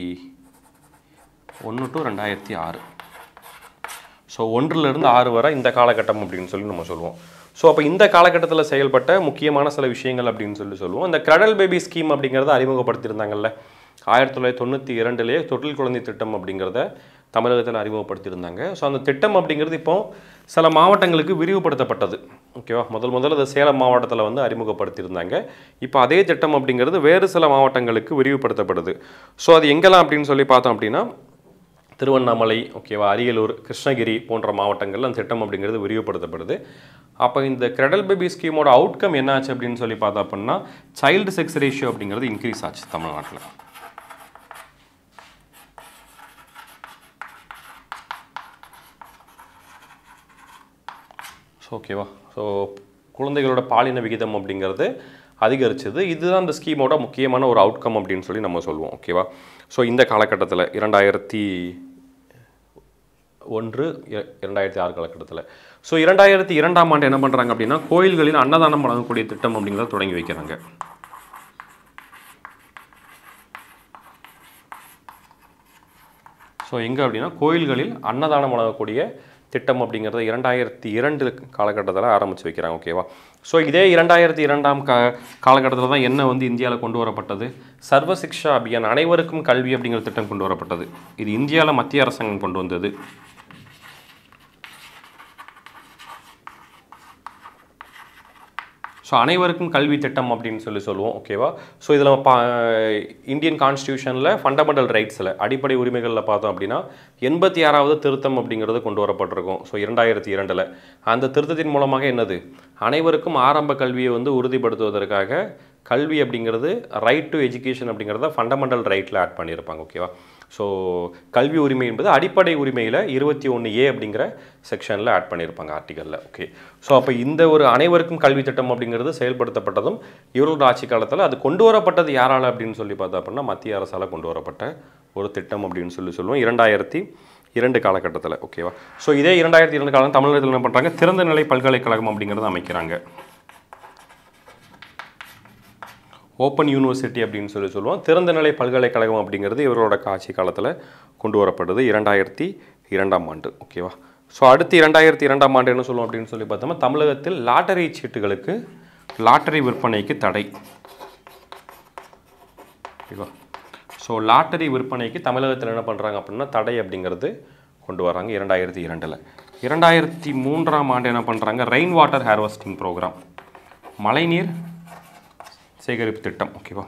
ஒன்று டு ரெண்டாயிரத்தி ஆறு ஸோ ஒன்றிலிருந்து ஆறு வரை இந்த காலகட்டம் அப்படின்னு சொல்லி நம்ம சொல்லுவோம் ஸோ அப்போ இந்த காலகட்டத்தில் செயல்பட்ட முக்கியமான சில விஷயங்கள் அப்படின்னு சொல்லி சொல்லுவோம் இந்த கடல் பேபி ஸ்கீம் அப்படிங்கிறத அறிமுகப்படுத்தியிருந்தாங்கல்ல ஆயிரத்தி தொள்ளாயிரத்தி தொண்ணூற்றி இரண்டுலேயே தொட்டில் குழந்தை திட்டம் அப்படிங்கிறத தமிழகத்தில் அறிமுகப்படுத்தியிருந்தாங்க ஸோ அந்த திட்டம் அப்படிங்கிறது இப்போ சில மாவட்டங்களுக்கு விரிவுபடுத்தப்பட்டது ஓகேவா முதல் முதல்ல அது சேலம் மாவட்டத்தில் வந்து அறிமுகப்படுத்தியிருந்தாங்க இப்போ அதே திட்டம் அப்படிங்கிறது வேறு சில மாவட்டங்களுக்கு விரிவுபடுத்தப்படுது ஸோ அது எங்கெல்லாம் அப்படின்னு சொல்லி பார்த்தோம் அப்படின்னா திருவண்ணாமலை ஓகேவா அரியலூர் கிருஷ்ணகிரி போன்ற மாவட்டங்கள்ல அந்த திட்டம் அப்படிங்கிறது விரிவுபடுத்தப்படுது அப்போ இந்த கிரெடல் பேபி ஸ்கீமோட அவுட்கம் என்னாச்சு அப்படின்னு சொல்லி பார்த்தா அப்படின்னா சைல்டு செக்ஸ் ரேஷியோ அப்படிங்கிறது இன்க்ரீஸ் ஆச்சு தமிழ்நாட்டில் ஸோ ஓகேவா ஸோ குழந்தைகளோட பாலின விகிதம் அப்படிங்கிறது அதிகரிச்சது இதுதான் இந்த ஸ்கீமோட முக்கியமான ஒரு அவுட்கம் அப்படின்னு சொல்லி நம்ம சொல்லுவோம் ஓகேவா ஸோ இந்த காலகட்டத்தில் இரண்டாயிரத்தி ஒன்று இர- இரண்டாயிரத்தி ஆறு காலகட்டத்தில் ஸோ இரண்டாயிரத்தி இரண்டாம் ஆண்டு என்ன பண்ணுறாங்க அப்படின்னா கோயில்களில் அன்னதானம் வழங்கக்கூடிய திட்டம் அப்படிங்கிறத தொடங்கி வைக்கிறாங்க ஸோ எங்கே அப்படின்னா கோயில்களில் அன்னதானம் வழங்கக்கூடிய திட்டம் அப்படிங்கிறத இரண்டாயிரத்தி இரண்டு காலகட்டத்தில் ஆரம்பித்து வைக்கிறாங்க ஓகேவா ஸோ இதே இரண்டாயிரத்தி இரண்டாம் கா காலகட்டத்தில் தான் என்ன வந்து இந்தியாவில் கொண்டு வரப்பட்டது சர்வ சிக்ஷா அபியான் அனைவருக்கும் கல்வி அப்படிங்கிற திட்டம் கொண்டு வரப்பட்டது இது இந்தியாவில் மத்திய அரசாங்கம் கொண்டு வந்தது ஸோ ஸோ அனைவருக்கும் கல்வி திட்டம் அப்படின்னு சொல்லி சொல்லுவோம் ஓகேவா ஸோ இதில் பா இந்தியன் கான்ஸ்டியூஷனில் ஃபண்டமெண்டல் ரைட்ஸில் அடிப்படை உரிமைகளில் பார்த்தோம் அப்படின்னா எண்பத்தி ஆறாவது திருத்தம் அப்படிங்கிறது கொண்டு வரப்பட்டிருக்கும் ஸோ இரண்டாயிரத்தி இரண்டில் அந்த திருத்தத்தின் மூலமாக என்னது அனைவருக்கும் ஆரம்ப கல்வியை வந்து உறுதிப்படுத்துவதற்காக கல்வி அப்படிங்கிறது ரைட் டு எஜுகேஷன் அப்படிங்கிறத ஃபண்டமெண்டல் ரைட்டில் ஆட் பண்ணியிருப்பாங்க ஓகேவா ஸோ கல்வி உரிமை என்பது அடிப்படை உரிமையில் இருபத்தி ஒன்று ஏ அப்படிங்கிற செக்ஷனில் ஆட் பண்ணியிருப்பாங்க ஆர்டிக்கலில் ஓகே ஸோ அப்போ இந்த ஒரு அனைவருக்கும் கல்வி திட்டம் அப்படிங்கிறது செயல்படுத்தப்பட்டதும் இவரோட ஆட்சி காலத்தில் அது கொண்டு வரப்பட்டது யாரால் அப்படின்னு சொல்லி பார்த்தா அப்படின்னா மத்திய அரசால் கொண்டு வரப்பட்ட ஒரு திட்டம் அப்படின்னு சொல்லி சொல்லுவோம் இரண்டாயிரத்தி இரண்டு காலகட்டத்தில் ஓகேவா ஸோ இதே இரண்டாயிரத்தி இரண்டு காலம் தமிழகத்தில் என்ன பண்ணுறாங்க திறந்த நிலை பல்கலைக்கழகம் அப்படிங்கிறத அமைக்கிறாங்க ஓப்பன் யூனிவர்சிட்டி அப்படின்னு சொல்லி சொல்லுவோம் திறந்த நிலை பல்கலைக்கழகம் அப்படிங்கிறது இவரோட ஆட்சி காலத்தில் கொண்டு வரப்படுது இரண்டாயிரத்தி இரண்டாம் ஆண்டு ஓகேவா ஸோ அடுத்து இரண்டாயிரத்தி இரண்டாம் ஆண்டு என்ன சொல்லுவோம் அப்படின்னு சொல்லி பார்த்தோம்னா தமிழகத்தில் லாட்டரி சீட்டுகளுக்கு லாட்டரி விற்பனைக்கு தடை ஓகேவா ஸோ லாட்டரி விற்பனைக்கு தமிழகத்தில் என்ன பண்ணுறாங்க அப்படின்னா தடை அப்படிங்கிறது கொண்டு வராங்க இரண்டாயிரத்தி இரண்டில் இரண்டாயிரத்தி மூன்றாம் ஆண்டு என்ன பண்ணுறாங்க ரெயின் வாட்டர் ஹார்வெஸ்டிங் ப்ரோக்ராம் மழைநீர் சேகரிப்பு திட்டம் ஓகேவா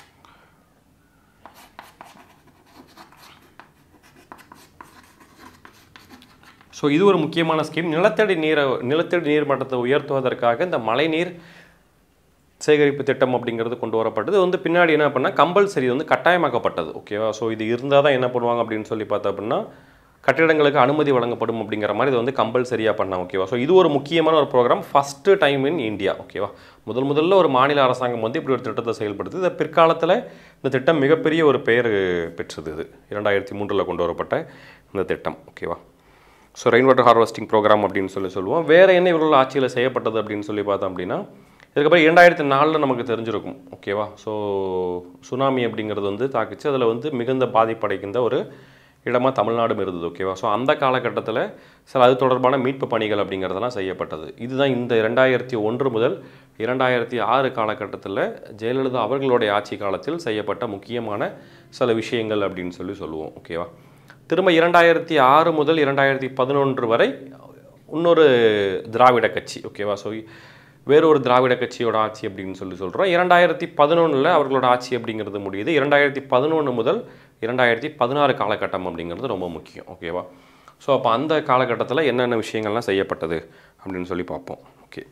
ஸோ இது ஒரு முக்கியமான ஸ்கீம் நிலத்தடி நீரை நிலத்தடி நீர் மட்டத்தை உயர்த்துவதற்காக இந்த மழைநீர் சேகரிப்பு திட்டம் அப்படிங்கிறது கொண்டு வரப்பட்டது இது வந்து பின்னாடி என்ன பண்ணால் கம்பல்சரி வந்து கட்டாயமாக்கப்பட்டது ஓகேவா ஸோ இது இருந்தால் தான் என்ன பண்ணுவாங்க அப்படின்னு சொல்லி பார்த்தா அப்படின்னா கட்டிடங்களுக்கு அனுமதி வழங்கப்படும் அப்படிங்கிற மாதிரி இது வந்து கம்பல்சரியாக பண்ணாங்க ஓகேவா ஸோ இது ஒரு முக்கியமான ஒரு programme first time in India ஓகேவா முதல் முதல்ல ஒரு மாநில அரசாங்கம் வந்து இப்படி ஒரு திட்டத்தை செயல்படுத்து இது பிற்காலத்தில் இந்த திட்டம் மிகப்பெரிய ஒரு பெயர் பெற்றது இது இரண்டாயிரத்தி மூன்றில் கொண்டு வரப்பட்ட இந்த திட்டம் ஓகேவா so rain water harvesting programme அப்படின்னு சொல்லி சொல்லுவோம் வேறு என்ன இவர்கள் ஆட்சியில் செய்யப்பட்டது அப்படின்னு சொல்லி பார்த்தோம் அப்படின்னா இதுக்கப்புறம் இரண்டாயிரத்தி நாலில் நமக்கு தெரிஞ்சிருக்கும் ஓகேவா ஸோ சுனாமி அப்படிங்கிறது வந்து தாக்குச்சு அதில் வந்து மிகுந்த பாதிப்படைக்கின்ற ஒரு இடமா தமிழ்நாடும் இருந்தது ஓகேவா ஸோ அந்த காலகட்டத்தில் சில அது தொடர்பான மீட்பு பணிகள் அப்படிங்கிறதெல்லாம் செய்யப்பட்டது இதுதான் இந்த ரெண்டாயிரத்தி ஒன்று முதல் இரண்டாயிரத்தி ஆறு காலகட்டத்தில் ஜெயலலிதா அவர்களுடைய ஆட்சி காலத்தில் செய்யப்பட்ட முக்கியமான சில விஷயங்கள் அப்படின்னு சொல்லி சொல்லுவோம் ஓகேவா திரும்ப இரண்டாயிரத்தி ஆறு முதல் இரண்டாயிரத்தி பதினொன்று வரை இன்னொரு திராவிட கட்சி ஓகேவா ஸோ வேறொரு திராவிட கட்சியோட ஆட்சி அப்படின்னு சொல்லி சொல்கிறோம் இரண்டாயிரத்தி பதினொன்றில் அவர்களோட ஆட்சி அப்படிங்கிறது முடியுது இரண்டாயிரத்தி பதினொன்று முதல் இரண்டாயிரத்தி பதினாறு காலகட்டம் அப்படிங்கிறது ரொம்ப முக்கியம் ஓகேவா ஸோ அப்போ அந்த காலகட்டத்தில் என்னென்ன விஷயங்கள்லாம் செய்யப்பட்டது அப்படின்னு சொல்லி பார்ப்போம் ஓகே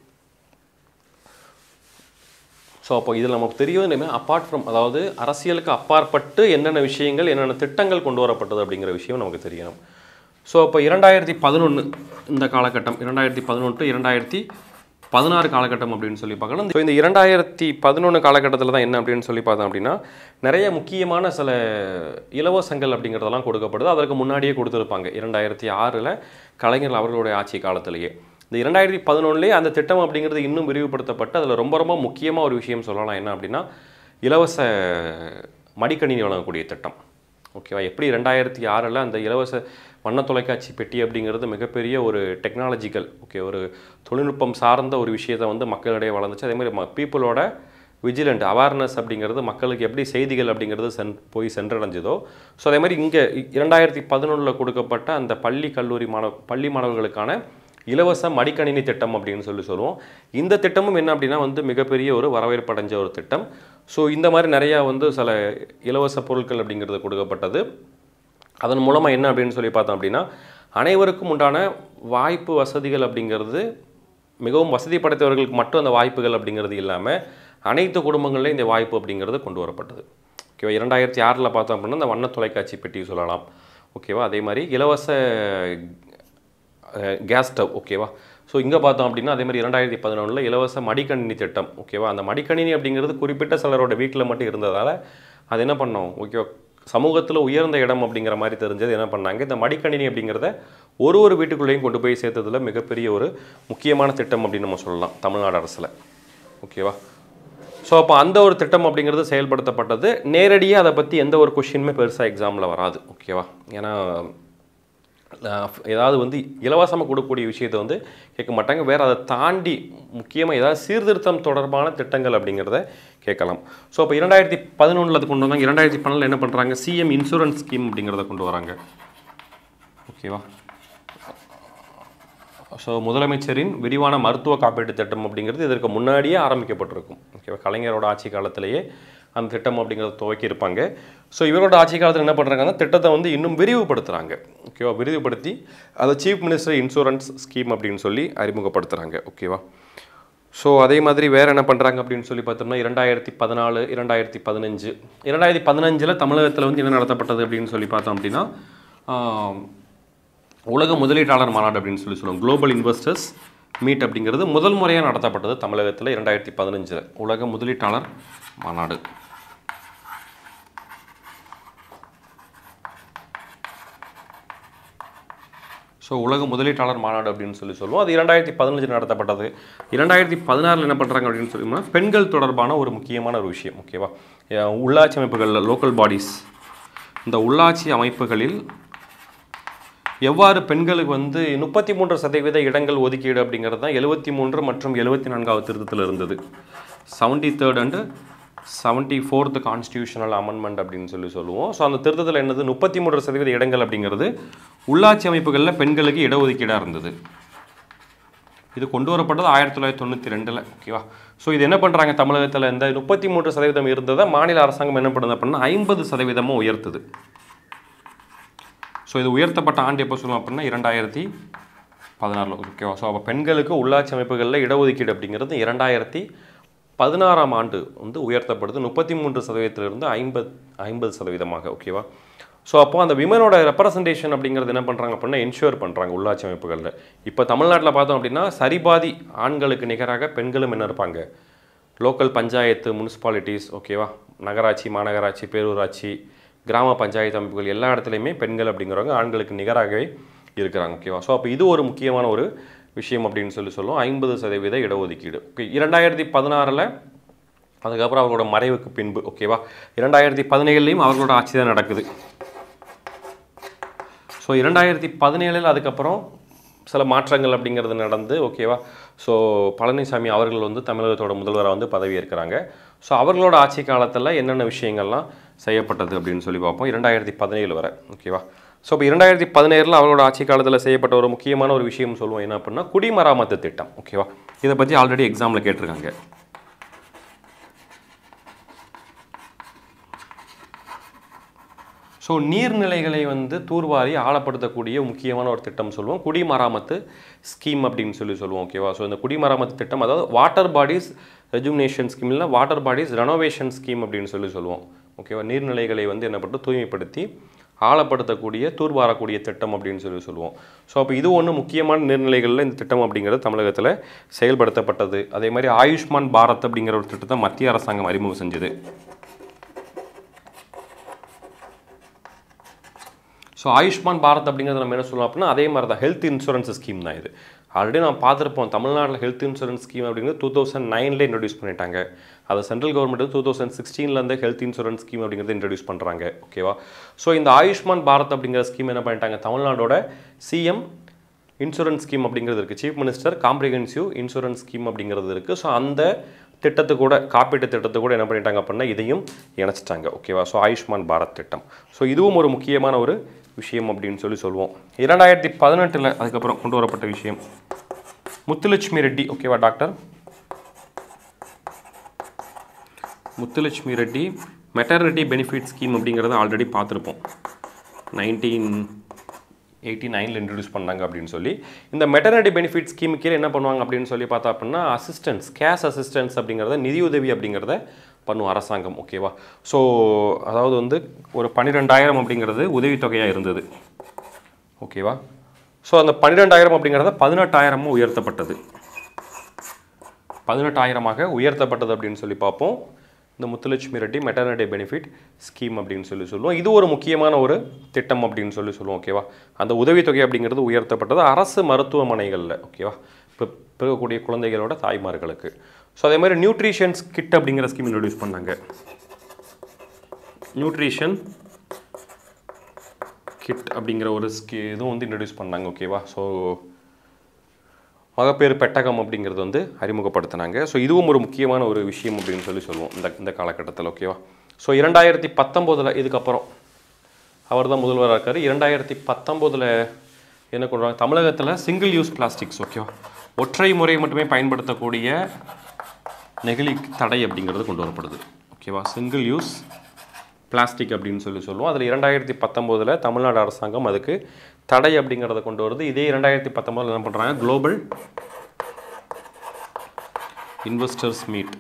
ஸோ அப்போ இதில் நமக்கு தெரியும் இனிமேல் அப்பார்ட் ஃப்ரம் அதாவது அரசியலுக்கு அப்பாற்பட்டு என்னென்ன விஷயங்கள் என்னென்ன திட்டங்கள் கொண்டு வரப்பட்டது அப்படிங்கிற விஷயம் நமக்கு தெரியணும் ஸோ அப்போ இரண்டாயிரத்தி பதினொன்று இந்த காலகட்டம் இரண்டாயிரத்தி பதினொன்று இரண்டாயிரத்தி பதினாறு காலகட்டம் அப்படின்னு சொல்லி பார்க்கணும் ஸோ இந்த இரண்டாயிரத்தி பதினொன்று காலகட்டத்தில் தான் என்ன அப்படின்னு சொல்லி பார்த்தோம் அப்படின்னா நிறைய முக்கியமான சில இலவசங்கள் அப்படிங்கிறதெல்லாம் கொடுக்கப்படுது அதற்கு முன்னாடியே கொடுத்துருப்பாங்க இரண்டாயிரத்தி ஆறில் கலைஞர் அவர்களுடைய ஆட்சி காலத்திலேயே இந்த இரண்டாயிரத்தி பதினொன்றுலேயே அந்த திட்டம் அப்படிங்கிறது இன்னும் விரிவுபடுத்தப்பட்டு அதில் ரொம்ப ரொம்ப முக்கியமாக ஒரு விஷயம் சொல்லலாம் என்ன அப்படின்னா இலவச மடிக்கணினி வழங்கக்கூடிய திட்டம் ஓகேவா எப்படி ரெண்டாயிரத்தி ஆறில் அந்த இலவச வண்ண தொலைக்காட்சி பெட்டி அப்படிங்கிறது மிகப்பெரிய ஒரு டெக்னாலஜிக்கல் ஓகே ஒரு தொழில்நுட்பம் சார்ந்த ஒரு விஷயத்தை வந்து மக்களிடையே வளர்ந்துச்சு அதே மாதிரி ம பீப்புளோட விஜிலண்ட் அவேர்னஸ் அப்படிங்கிறது மக்களுக்கு எப்படி செய்திகள் அப்படிங்கிறது சென் போய் சென்றடைஞ்சதோ ஸோ அதே மாதிரி இங்கே இரண்டாயிரத்தி பதினொன்றில் கொடுக்கப்பட்ட அந்த பள்ளி கல்லூரி மாணவ பள்ளி மாணவர்களுக்கான இலவச மடிக்கணினி திட்டம் அப்படின்னு சொல்லி சொல்லுவோம் இந்த திட்டமும் என்ன அப்படின்னா வந்து மிகப்பெரிய ஒரு வரவேற்படைஞ்ச ஒரு திட்டம் ஸோ இந்த மாதிரி நிறையா வந்து சில இலவச பொருட்கள் அப்படிங்கிறது கொடுக்கப்பட்டது அதன் மூலமாக என்ன அப்படின்னு சொல்லி பார்த்தோம் அப்படின்னா அனைவருக்கும் உண்டான வாய்ப்பு வசதிகள் அப்படிங்கிறது மிகவும் வசதி படைத்தவர்களுக்கு மட்டும் அந்த வாய்ப்புகள் அப்படிங்கிறது இல்லாமல் அனைத்து குடும்பங்கள்லையும் இந்த வாய்ப்பு அப்படிங்கிறது கொண்டு வரப்பட்டது ஓகேவா இரண்டாயிரத்தி ஆறில் பார்த்தோம் அப்படின்னா இந்த வண்ண தொலைக்காட்சி பெட்டி சொல்லலாம் ஓகேவா அதே மாதிரி இலவச கேஸ் ஸ்டவ் ஓகேவா ஸோ இங்கே பார்த்தோம் அப்படின்னா அதே மாதிரி இரண்டாயிரத்தி பதினொன்றில் இலவச மடிக்கணினி திட்டம் ஓகேவா அந்த மடிக்கணினி அப்படிங்கிறது குறிப்பிட்ட சிலரோட வீட்டில் மட்டும் இருந்ததால் அது என்ன பண்ணோம் ஓகேவா சமூகத்தில் உயர்ந்த இடம் அப்படிங்கிற மாதிரி தெரிஞ்சது என்ன பண்ணாங்க இந்த மடிக்கணினி அப்படிங்கிறத ஒரு ஒரு வீட்டுக்குள்ளேயும் கொண்டு போய் சேர்த்ததில் மிகப்பெரிய ஒரு முக்கியமான திட்டம் அப்படின்னு நம்ம சொல்லலாம் தமிழ்நாடு அரசில் ஓகேவா ஸோ அப்போ அந்த ஒரு திட்டம் அப்படிங்கிறது செயல்படுத்தப்பட்டது நேரடியாக அதை பற்றி எந்த ஒரு கொஷினுமே பெருசாக எக்ஸாமில் வராது ஓகேவா ஏன்னா அஹ் ஏதாவது வந்து இலவசமாக கொடுக்கக்கூடிய விஷயத்தை வந்து கேட்க மாட்டாங்க வேறு அதை தாண்டி முக்கியமாக ஏதாவது சீர்திருத்தம் தொடர்பான திட்டங்கள் அப்படிங்கிறத கேட்கலாம் ஸோ அப்போ இரண்டாயிரத்தி பதினொன்றில் அது கொண்டு வந்தாங்க இரண்டாயிரத்தி பன்னெண்டில் என்ன பண்ணுறாங்க சிஎம் இன்சூரன்ஸ் ஸ்கீம் அப்படிங்கிறத கொண்டு வராங்க ஓகேவா ஸோ முதலமைச்சரின் விரிவான மருத்துவ காப்பீட்டு திட்டம் அப்படிங்கிறது இதற்கு முன்னாடியே ஆரம்பிக்கப்பட்டிருக்கும் ஓகேவா கலைஞரோட ஆட்சி காலத்திலேயே அந்த திட்டம் அப்படிங்கிறத துவக்கியிருப்பாங்க ஸோ இவரோட ஆட்சி காலத்தில் என்ன பண்ணுறாங்கன்னா திட்டத்தை வந்து இன்னும் விரிவுபடுத்துகிறாங்க ஓகேவா விரிவுபடுத்தி அதை சீஃப் மினிஸ்டர் இன்சூரன்ஸ் ஸ்கீம் அப்படின்னு சொல்லி அறிமுகப்படுத்துகிறாங்க ஓகேவா ஸோ அதே மாதிரி வேறு என்ன பண்ணுறாங்க அப்படின்னு சொல்லி பார்த்தோம்னா இரண்டாயிரத்தி பதினாலு இரண்டாயிரத்தி பதினஞ்சு இரண்டாயிரத்தி பதினஞ்சில் தமிழகத்தில் வந்து என்ன நடத்தப்பட்டது அப்படின்னு சொல்லி பார்த்தோம் அப்படின்னா ஆம், உலக முதலீட்டாளர் மாநாடு அப்படின்னு சொல்லி சொல்லுவோம் குளோபல் இன்வெஸ்டர்ஸ் மீட் அப்படிங்கிறது முதல் முறையாக நடத்தப்பட்டது தமிழகத்தில் இரண்டாயிரத்தி பதினஞ்சில் உலக முதலீட்டாளர் மாநாடு ஸோ உலக முதலீட்டாளர் மாநாடு அப்படின்னு சொல்லி சொல்லுவோம் அது இரண்டாயிரத்தி பதினஞ்சு நடத்தப்பட்டது இரண்டாயிரத்தி பதினாறில் என்ன பண்ணுறாங்க அப்படின்னு சொன்னோம்னா பெண்கள் தொடர்பான ஒரு முக்கியமான ஒரு விஷயம் ஓகேவா அஹ் உள்ளாட்சி அமைப்புகளில் லோக்கல் பாடிஸ் இந்த உள்ளாட்சி அமைப்புகளில் எவ்வாறு பெண்களுக்கு வந்து முப்பத்தி மூன்று சதவீத இடங்கள் ஒதுக்கீடு அப்படிங்கிறது தான் எழுபத்தி மூன்று மற்றும் எழுபத்தி நான்காவது திருத்தத்தில் இருந்தது seventy third and seventy fourth constitutional amendment அப்படின்னு சொல்லி சொல்லுவோம் ஸோ அந்த திருத்தத்தில் என்னது முப்பத்தி மூன்று சதவீத இடங்கள் அப்படிங்கிறது உள்ளாட்சி அமைப்புகளில் பெண்களுக்கு இடஒதுக்கீடாக இருந்தது இது கொண்டு வரப்பட்டது ஆயிரத்தி தொள்ளாயிரத்தி தொண்ணூற்றி ரெண்டில் ஓகேவா ஸோ இது என்ன பண்ணுறாங்க தமிழகத்தில் இந்த முப்பத்தி மூன்று சதவீதம் இருந்ததை மாநில அரசாங்கம் என்ன பண்ணுது அப்படின்னா ஐம்பது சதவீதமும் உயர்த்துது ஸோ இது உயர்த்தப்பட்ட ஆண்டு எப்போ சொல்லுவோம் அப்படின்னா இரண்டாயிரத்தி பதினாறில் ஓகேவா ஸோ அப்போ பெண்களுக்கு உள்ளாட்சி அமைப்புகளில் இடஒதுக்கீடு அப்படிங்கிறது இரண்டாயிரத்தி பதினாறாம் ஆண்டு வந்து உயர்த்தப்படுது முப்பத்தி மூன்று சதவீதத்திலிருந்து ஐம்பது ஐம்பது சதவீதமாக ஓகேவா ஸோ அப்போ அந்த விமனோட ரெப்ரசன்டேஷன் அப்படிங்கிறது என்ன பண்ணுறாங்க அப்படின்னா என்ஷூர் பண்ணுறாங்க உள்ளாட்சி அமைப்புகளில் இப்போ தமிழ்நாட்டில் பார்த்தோம் அப்படின்னா சரிபாதி ஆண்களுக்கு நிகராக பெண்களும் என்ன இருப்பாங்க லோக்கல் பஞ்சாயத்து முனிசிபாலிட்டிஸ் ஓகேவா நகராட்சி மாநகராட்சி பேரூராட்சி கிராம பஞ்சாயத்து அமைப்புகள் எல்லா இடத்துலையுமே பெண்கள் அப்படிங்கிறவங்க ஆண்களுக்கு நிகராகவே இருக்கிறாங்க ஓகேவா ஸோ அப்போ இது ஒரு முக்கியமான ஒரு விஷயம் அப்படின்னு சொல்லி சொல்லுவோம் ஐம்பது சதவீத இடஒதுக்கீடு ஓகே இரண்டாயிரத்தி பதினாறில் அதுக்கப்புறம் அவர்களோட மறைவுக்கு பின்பு ஓகேவா இரண்டாயிரத்தி பதினேழுலையும் அவர்களோட ஆட்சி தான் நடக்குது ஸோ இரண்டாயிரத்தி பதினேழில் அதுக்கப்புறம் சில மாற்றங்கள் அப்படிங்கிறது நடந்து ஓகேவா ஸோ பழனிசாமி அவர்கள் வந்து தமிழகத்தோட முதல்வராக வந்து பதவி ஏற்கிறாங்க ஸோ அவர்களோட ஆட்சி காலத்தில் என்னென்ன விஷயங்கள்லாம் செய்யப்பட்டது அப்படின்னு சொல்லி பார்ப்போம் இரண்டாயிரத்தி பதினேழு வரை ஓகேவா ஸோ இப்போ இரண்டாயிரத்தி பதினேழில் அவரோட ஆட்சி காலத்தில் செய்யப்பட்ட ஒரு முக்கியமான ஒரு விஷயம் சொல்லுவோம் என்ன அப்படின்னா குடிமராமத்து திட்டம் ஓகேவா இதை பற்றி ஆல்ரெடி எக்ஸாமில் கேட்டிருக்காங்க ஸோ நீர்நிலைகளை வந்து தூர்வாரி ஆழப்படுத்தக்கூடிய முக்கியமான ஒரு திட்டம் சொல்லுவோம் குடிமராமத்து ஸ்கீம் அப்படின்னு சொல்லி சொல்லுவோம் ஓகேவா ஸோ இந்த குடிமராமத்து திட்டம் அதாவது வாட்டர் பாடிஸ் ரெஜுமினேஷன் ஸ்கீம் இல்லை வாட்டர் பாடிஸ் ரெனோவேஷன் ஸ்கீம் அப்படின்னு சொல்லி சொல்லுவோம் ஓகேவா நீர்நிலைகளை வந்து என்ன பண்ணுறது தூய்மைப்படுத்தி ஆழப்படுத்தக்கூடிய தூர்வாரக்கூடிய திட்டம் அப்படின்னு சொல்லி சொல்லுவோம் ஸோ அப்போ இது ஒன்று முக்கியமான நீர்நிலைகளில் இந்த திட்டம் அப்படிங்கிறது தமிழகத்தில் செயல்படுத்தப்பட்டது அதே மாதிரி ஆயுஷ்மான் பாரத் அப்படிங்கிற ஒரு திட்டத்தை மத்திய அரசாங்கம் அறிமுகம் செஞ்சது ஸோ ஆயுஷ்மான் பாரத் அப்படிங்கிறது நம்ம என்ன சொல்லலாம் அப்படின்னா அதே மாதிரி தான் ஹெல்த் இன்சூரன்ஸ் ஸ்கீம் தான் இது ஆல்ரெடி நான் பார்த்துருப்போம் தமிழ்நாட்டில் ஹெல்த் இன்சூரன்ஸ் ஸ்கீம் அப்படிங்கிறது டூ தௌசண்ட் நைனில் இன்ட்ரடியூஸ் பண்ணிட்டாங்க அதை சென்ட்ரல் கவர்மெண்ட் டூ தௌசண்ட் சிக்ஸ்டீன்லேருந்து ஹெல்த் இன்சூரன்ஸ் ஸ்கீம் அப்படிங்கிறது இன்ட்ரடியூஸ் பண்ணுறாங்க ஓகேவா ஸோ இந்த ஆயுஷ்மான் பாரத் அப்படிங்கிற ஸ்கீம் என்ன பண்ணிட்டாங்க தமிழ்நாடோட சிஎம் இன்சூரன்ஸ் ஸ்கீம் அப்படிங்கிறது இருக்குது chief minister comprehensive insurance scheme அப்படிங்கிறது இருக்குது ஸோ அந்த திட்டத்து கூட காப்பீட்டு திட்டத்து கூட என்ன பண்ணிட்டாங்க அப்படின்னா இதையும் இணைச்சிட்டாங்க ஓகேவா ஸோ ஆயுஷ்மான் பாரத் திட்டம் ஸோ இதுவும் ஒரு முக்கியமான ஒரு விஷயம் அப்படின்னு சொல்லி சொல்லுவோம் இரண்டாயிரத்தி பதினெட்டில் அதுக்கப்புறம் கொண்டு வரப்பட்ட விஷயம் முத்துலட்சுமி ரெட்டி ஓகேவா doctor Muthulakshmi Reddy maternity benefit scheme அப்படிங்கிறத ஆல்ரெடி பார்த்துருப்போம் நைன்டீன் எயிட்டி நைனில் இன்ட்ரடியூஸ் பண்ணாங்க அப்படின்னு சொல்லி இந்த மெட்டர்னிட்டி பெனிஃபிட் ஸ்கீம் கீழே என்ன பண்ணுவாங்க அப்படின்னு சொல்லி பார்த்தா அப்படின்னா அசிஸ்டன்ஸ் கேஷ் அசிஸ்டன்ஸ் அப்படிங்கிறத நிதியுதவி அப்படிங்கிறத பண்ணும் அரசாங்கம் ஓகேவா ஸோ அதாவது வந்து ஒரு பன்னிரெண்டாயிரம் அப்படிங்கிறது உதவித்தொகையாக இருந்தது ஓகேவா ஸோ அந்த பன்னிரெண்டாயிரம் அப்படிங்கிறத பதினெட்டாயிரமும் உயர்த்தப்பட்டது பதினெட்டாயிரமாக உயர்த்தப்பட்டது அப்படின்னு சொல்லி பார்ப்போம் இந்த Muthulakshmi Reddy maternity benefit scheme அப்படின்னு சொல்லி சொல்லுவோம் இது ஒரு முக்கியமான ஒரு திட்டம் அப்படின்னு சொல்லி சொல்லுவோம் ஓகேவா அந்த உதவித்தொகை அப்படிங்கிறது உயர்த்தப்பட்டது அரசு மருத்துவமனைகளில் ஓகேவா இப்போ பிறக்கக்கூடிய குழந்தைகளோட தாய்மார்களுக்கு ஸோ அதே மாதிரி நியூட்ரிஷன்ஸ் கிட் அப்படிங்கிற ஸ்கீம் இன்ட்ரடியூஸ் பண்ணாங்க நியூட்ரிஷன் கிட் அப்படிங்கிற ஒரு ஸ்கீ இதுவும் வந்து இன்ட்ரடியூஸ் பண்ணாங்க ஓகேவா ஸோ மகப்பேறு பெட்டகம் அப்படிங்கிறது வந்து அறிமுகப்படுத்தினாங்க ஸோ இதுவும் ஒரு முக்கியமான ஒரு விஷயம் அப்படின்னு சொல்லி சொல்லுவோம் இந்த இந்த காலகட்டத்தில் ஓகேவா ஸோ இரண்டாயிரத்தி பத்தொம்போதில் இதுக்கப்புறம் அவர் தான் முதல்வராக இருக்கார் இரண்டாயிரத்தி பத்தொம்போதில் என்ன கொண்டு தமிழகத்தில் சிங்கிள் யூஸ் பிளாஸ்டிக்ஸ் ஓகேவா ஒற்றை முறை மட்டுமே பயன்படுத்தக்கூடிய நெகிழி தடை அப்படிங்கிறது கொண்டு வரப்படுது ஓகேவா சிங்கிள் யூஸ் பிளாஸ்டிக் அப்படின்னு சொல்லி சொல்லுவோம் அதில் இரண்டாயிரத்தி பத்தொம்போதில் தமிழ்நாடு அரசாங்கம் அதுக்கு தடை அப்படிங்கிறத கொண்டு வருது இதே இரண்டாயிரத்தி பத்தொம்போதில் என்ன பண்ணுறாங்க குளோபல் இன்வெஸ்டர்ஸ் மீட்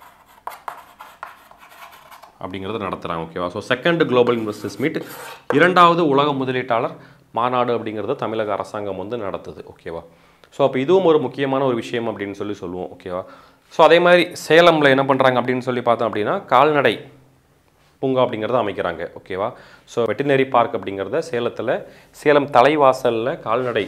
அப்படிங்கிறத நடத்துகிறாங்க ஓகேவா so second global investors meet இரண்டாவது உலக முதலீட்டாளர் மாநாடு அப்படிங்கிறத தமிழக அரசாங்கம் வந்து நடத்துது ஓகேவா ஸோ அப்போ இதுவும் ஒரு முக்கியமான ஒரு விஷயம் அப்படின்னு சொல்லி சொல்லுவோம் ஓகேவா ஸோ அதே மாதிரி சேலமில் என்ன பண்ணுறாங்க அப்படின்னு சொல்லி பார்த்தோம் அப்படின்னா கால்நடை பூங்கா அப்படிங்கிறத அமைக்கிறாங்க ஓகேவா ஸோ வெட்டினரி பார்க் அப்படிங்கிறத சேலத்தில் சேலம் தலைவாசலில் கால்நடை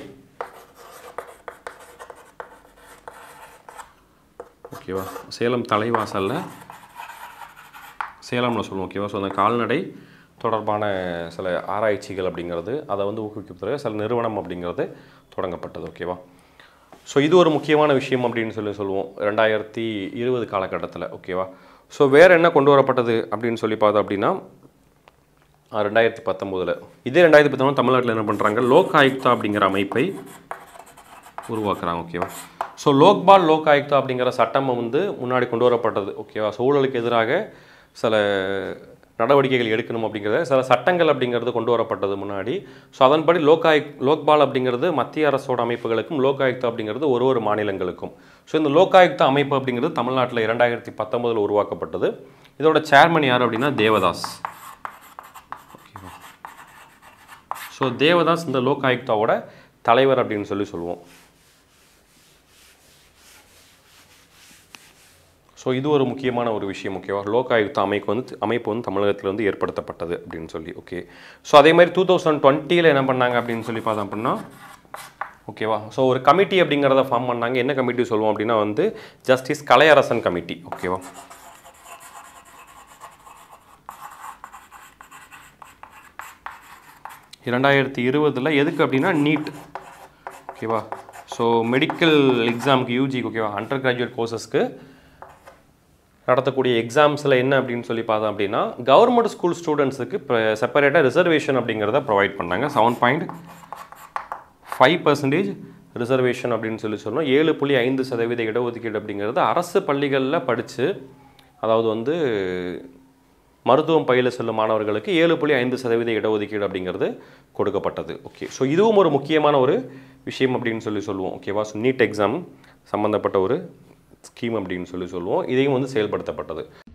ஓகேவா சேலம் தலைவாசலில் சேலமில் சொல்லுவோம் ஓகேவா ஸோ அந்த கால்நடை தொடர்பான சில ஆராய்ச்சிகள் அப்படிங்கிறது அதை வந்து ஊக்குவிக்கிறதுக்கு சில நிறுவனம் அப்படிங்கிறது தொடங்கப்பட்டது ஓகேவா ஸோ இது ஒரு முக்கியமான விஷயம் அப்படின்னு சொல்லி சொல்லுவோம் ரெண்டாயிரத்தி இருபது காலகட்டத்தில் ஓகேவா ஸோ வேறு என்ன கொண்டு வரப்பட்டது அப்படின்னு சொல்லி பார்த்தோம் அப்படின்னா ஆ, ரெண்டாயிரத்தி பத்தொம்போதில் இதே ரெண்டாயிரத்தி பத்தொம்போது தமிழ்நாட்டில் என்ன பண்ணுறாங்க லோக் ஆயுக்தா அப்படிங்கிற அமைப்பை உருவாக்குறாங்க ஓகேவா ஸோ லோக்பால் லோக் ஆயுக்தா அப்படிங்கிற சட்டம் வந்து முன்னாடி கொண்டு வரப்பட்டது ஓகேவா சூழலுக்கு எதிராக சில நடவடிக்கைகள் எடுக்கணும் அப்படிங்கிறத சில சட்டங்கள் அப்படிங்கிறது கொண்டு வரப்பட்டது முன்னாடி ஸோ அதன்படி லோகாயுக் லோக்பால் அப்படிங்கிறது மத்திய அரசோட அமைப்புகளுக்கும் லோகாயுக்தா அப்படிங்கிறது ஒரு ஒரு மாநிலங்களுக்கும் ஸோ இந்த லோகாயுக்தா அமைப்பு அப்படிங்கிறது தமிழ்நாட்டில் இரண்டாயிரத்தி பத்தொன்பதில் உருவாக்கப்பட்டது இதோட சேர்மன் யார் அப்படின்னா தேவதாஸ் ஸோ தேவதாஸ் இந்த லோக் ஆயுக்தாவோட தலைவர் அப்படின்னு சொல்லி சொல்லுவோம் ஸோ இது ஒரு முக்கியமான ஒரு விஷயம் ஓகேவா லோக் ஆயுக்தா அமைப்பு வந்து அமைப்பு வந்து தமிழகத்தில் வந்து ஏற்படுத்தப்பட்டது அப்படின்னு சொல்லி ஓகே ஸோ அதே மாதிரி டூ தௌசண்ட் டுவெண்ட்டியில் என்ன பண்ணாங்க அப்படின்னு சொல்லி பார்த்தோம் அப்படின்னா ஓகேவா ஸோ ஒரு கமிட்டி அப்படிங்கிறத ஃபார்ம் பண்ணாங்க என்ன கமிட்டி சொல்லுவோம் அப்படின்னா வந்து ஜஸ்டிஸ் கலையரசன் கமிட்டி ஓகேவா இரண்டாயிரத்தி இருபதில் எதுக்கு அப்படின்னா நீட் ஓகேவா ஸோ மெடிக்கல் எக்ஸாமுக்கு யூஜி ஓகேவா அண்டர் கிராஜுவேட் கோர்சஸ்க்கு நடத்தக்கூடிய எக்ஸாம்ஸில் என்ன அப்படின்னு சொல்லி பார்த்தோம் அப்படின்னா கவர்மெண்ட் ஸ்கூல் ஸ்டூடெண்ட்ஸுக்கு இப்போ செப்பரேட்டாக ரிசர்வேஷன் அப்படிங்கிறத ப்ரொவைட் பண்ணாங்க seven point five percentage reservation அப்படின்னு சொல்லி சொன்னோம் ஏழு புள்ளி ஐந்து சதவீத இடஒதுக்கீடு அப்படிங்கிறது அரசு பள்ளிகளில் படித்து அதாவது வந்து மருத்துவம் பயில செல்லும் மாணவர்களுக்கு ஏழு புள்ளி ஐந்து சதவீத இடஒதுக்கீடு அப்படிங்கிறது கொடுக்கப்பட்டது ஓகே ஸோ இதுவும் ஒரு முக்கியமான ஒரு விஷயம் அப்படின்னு சொல்லி சொல்லுவோம் ஓகேவா ஸோ நீட் எக்ஸாம் சம்மந்தப்பட்ட ஒரு ஸ்கீம் அப்படின்னு சொல்லி சொல்லுவோம் இதையும் வந்து செயல்படுத்தப்பட்டது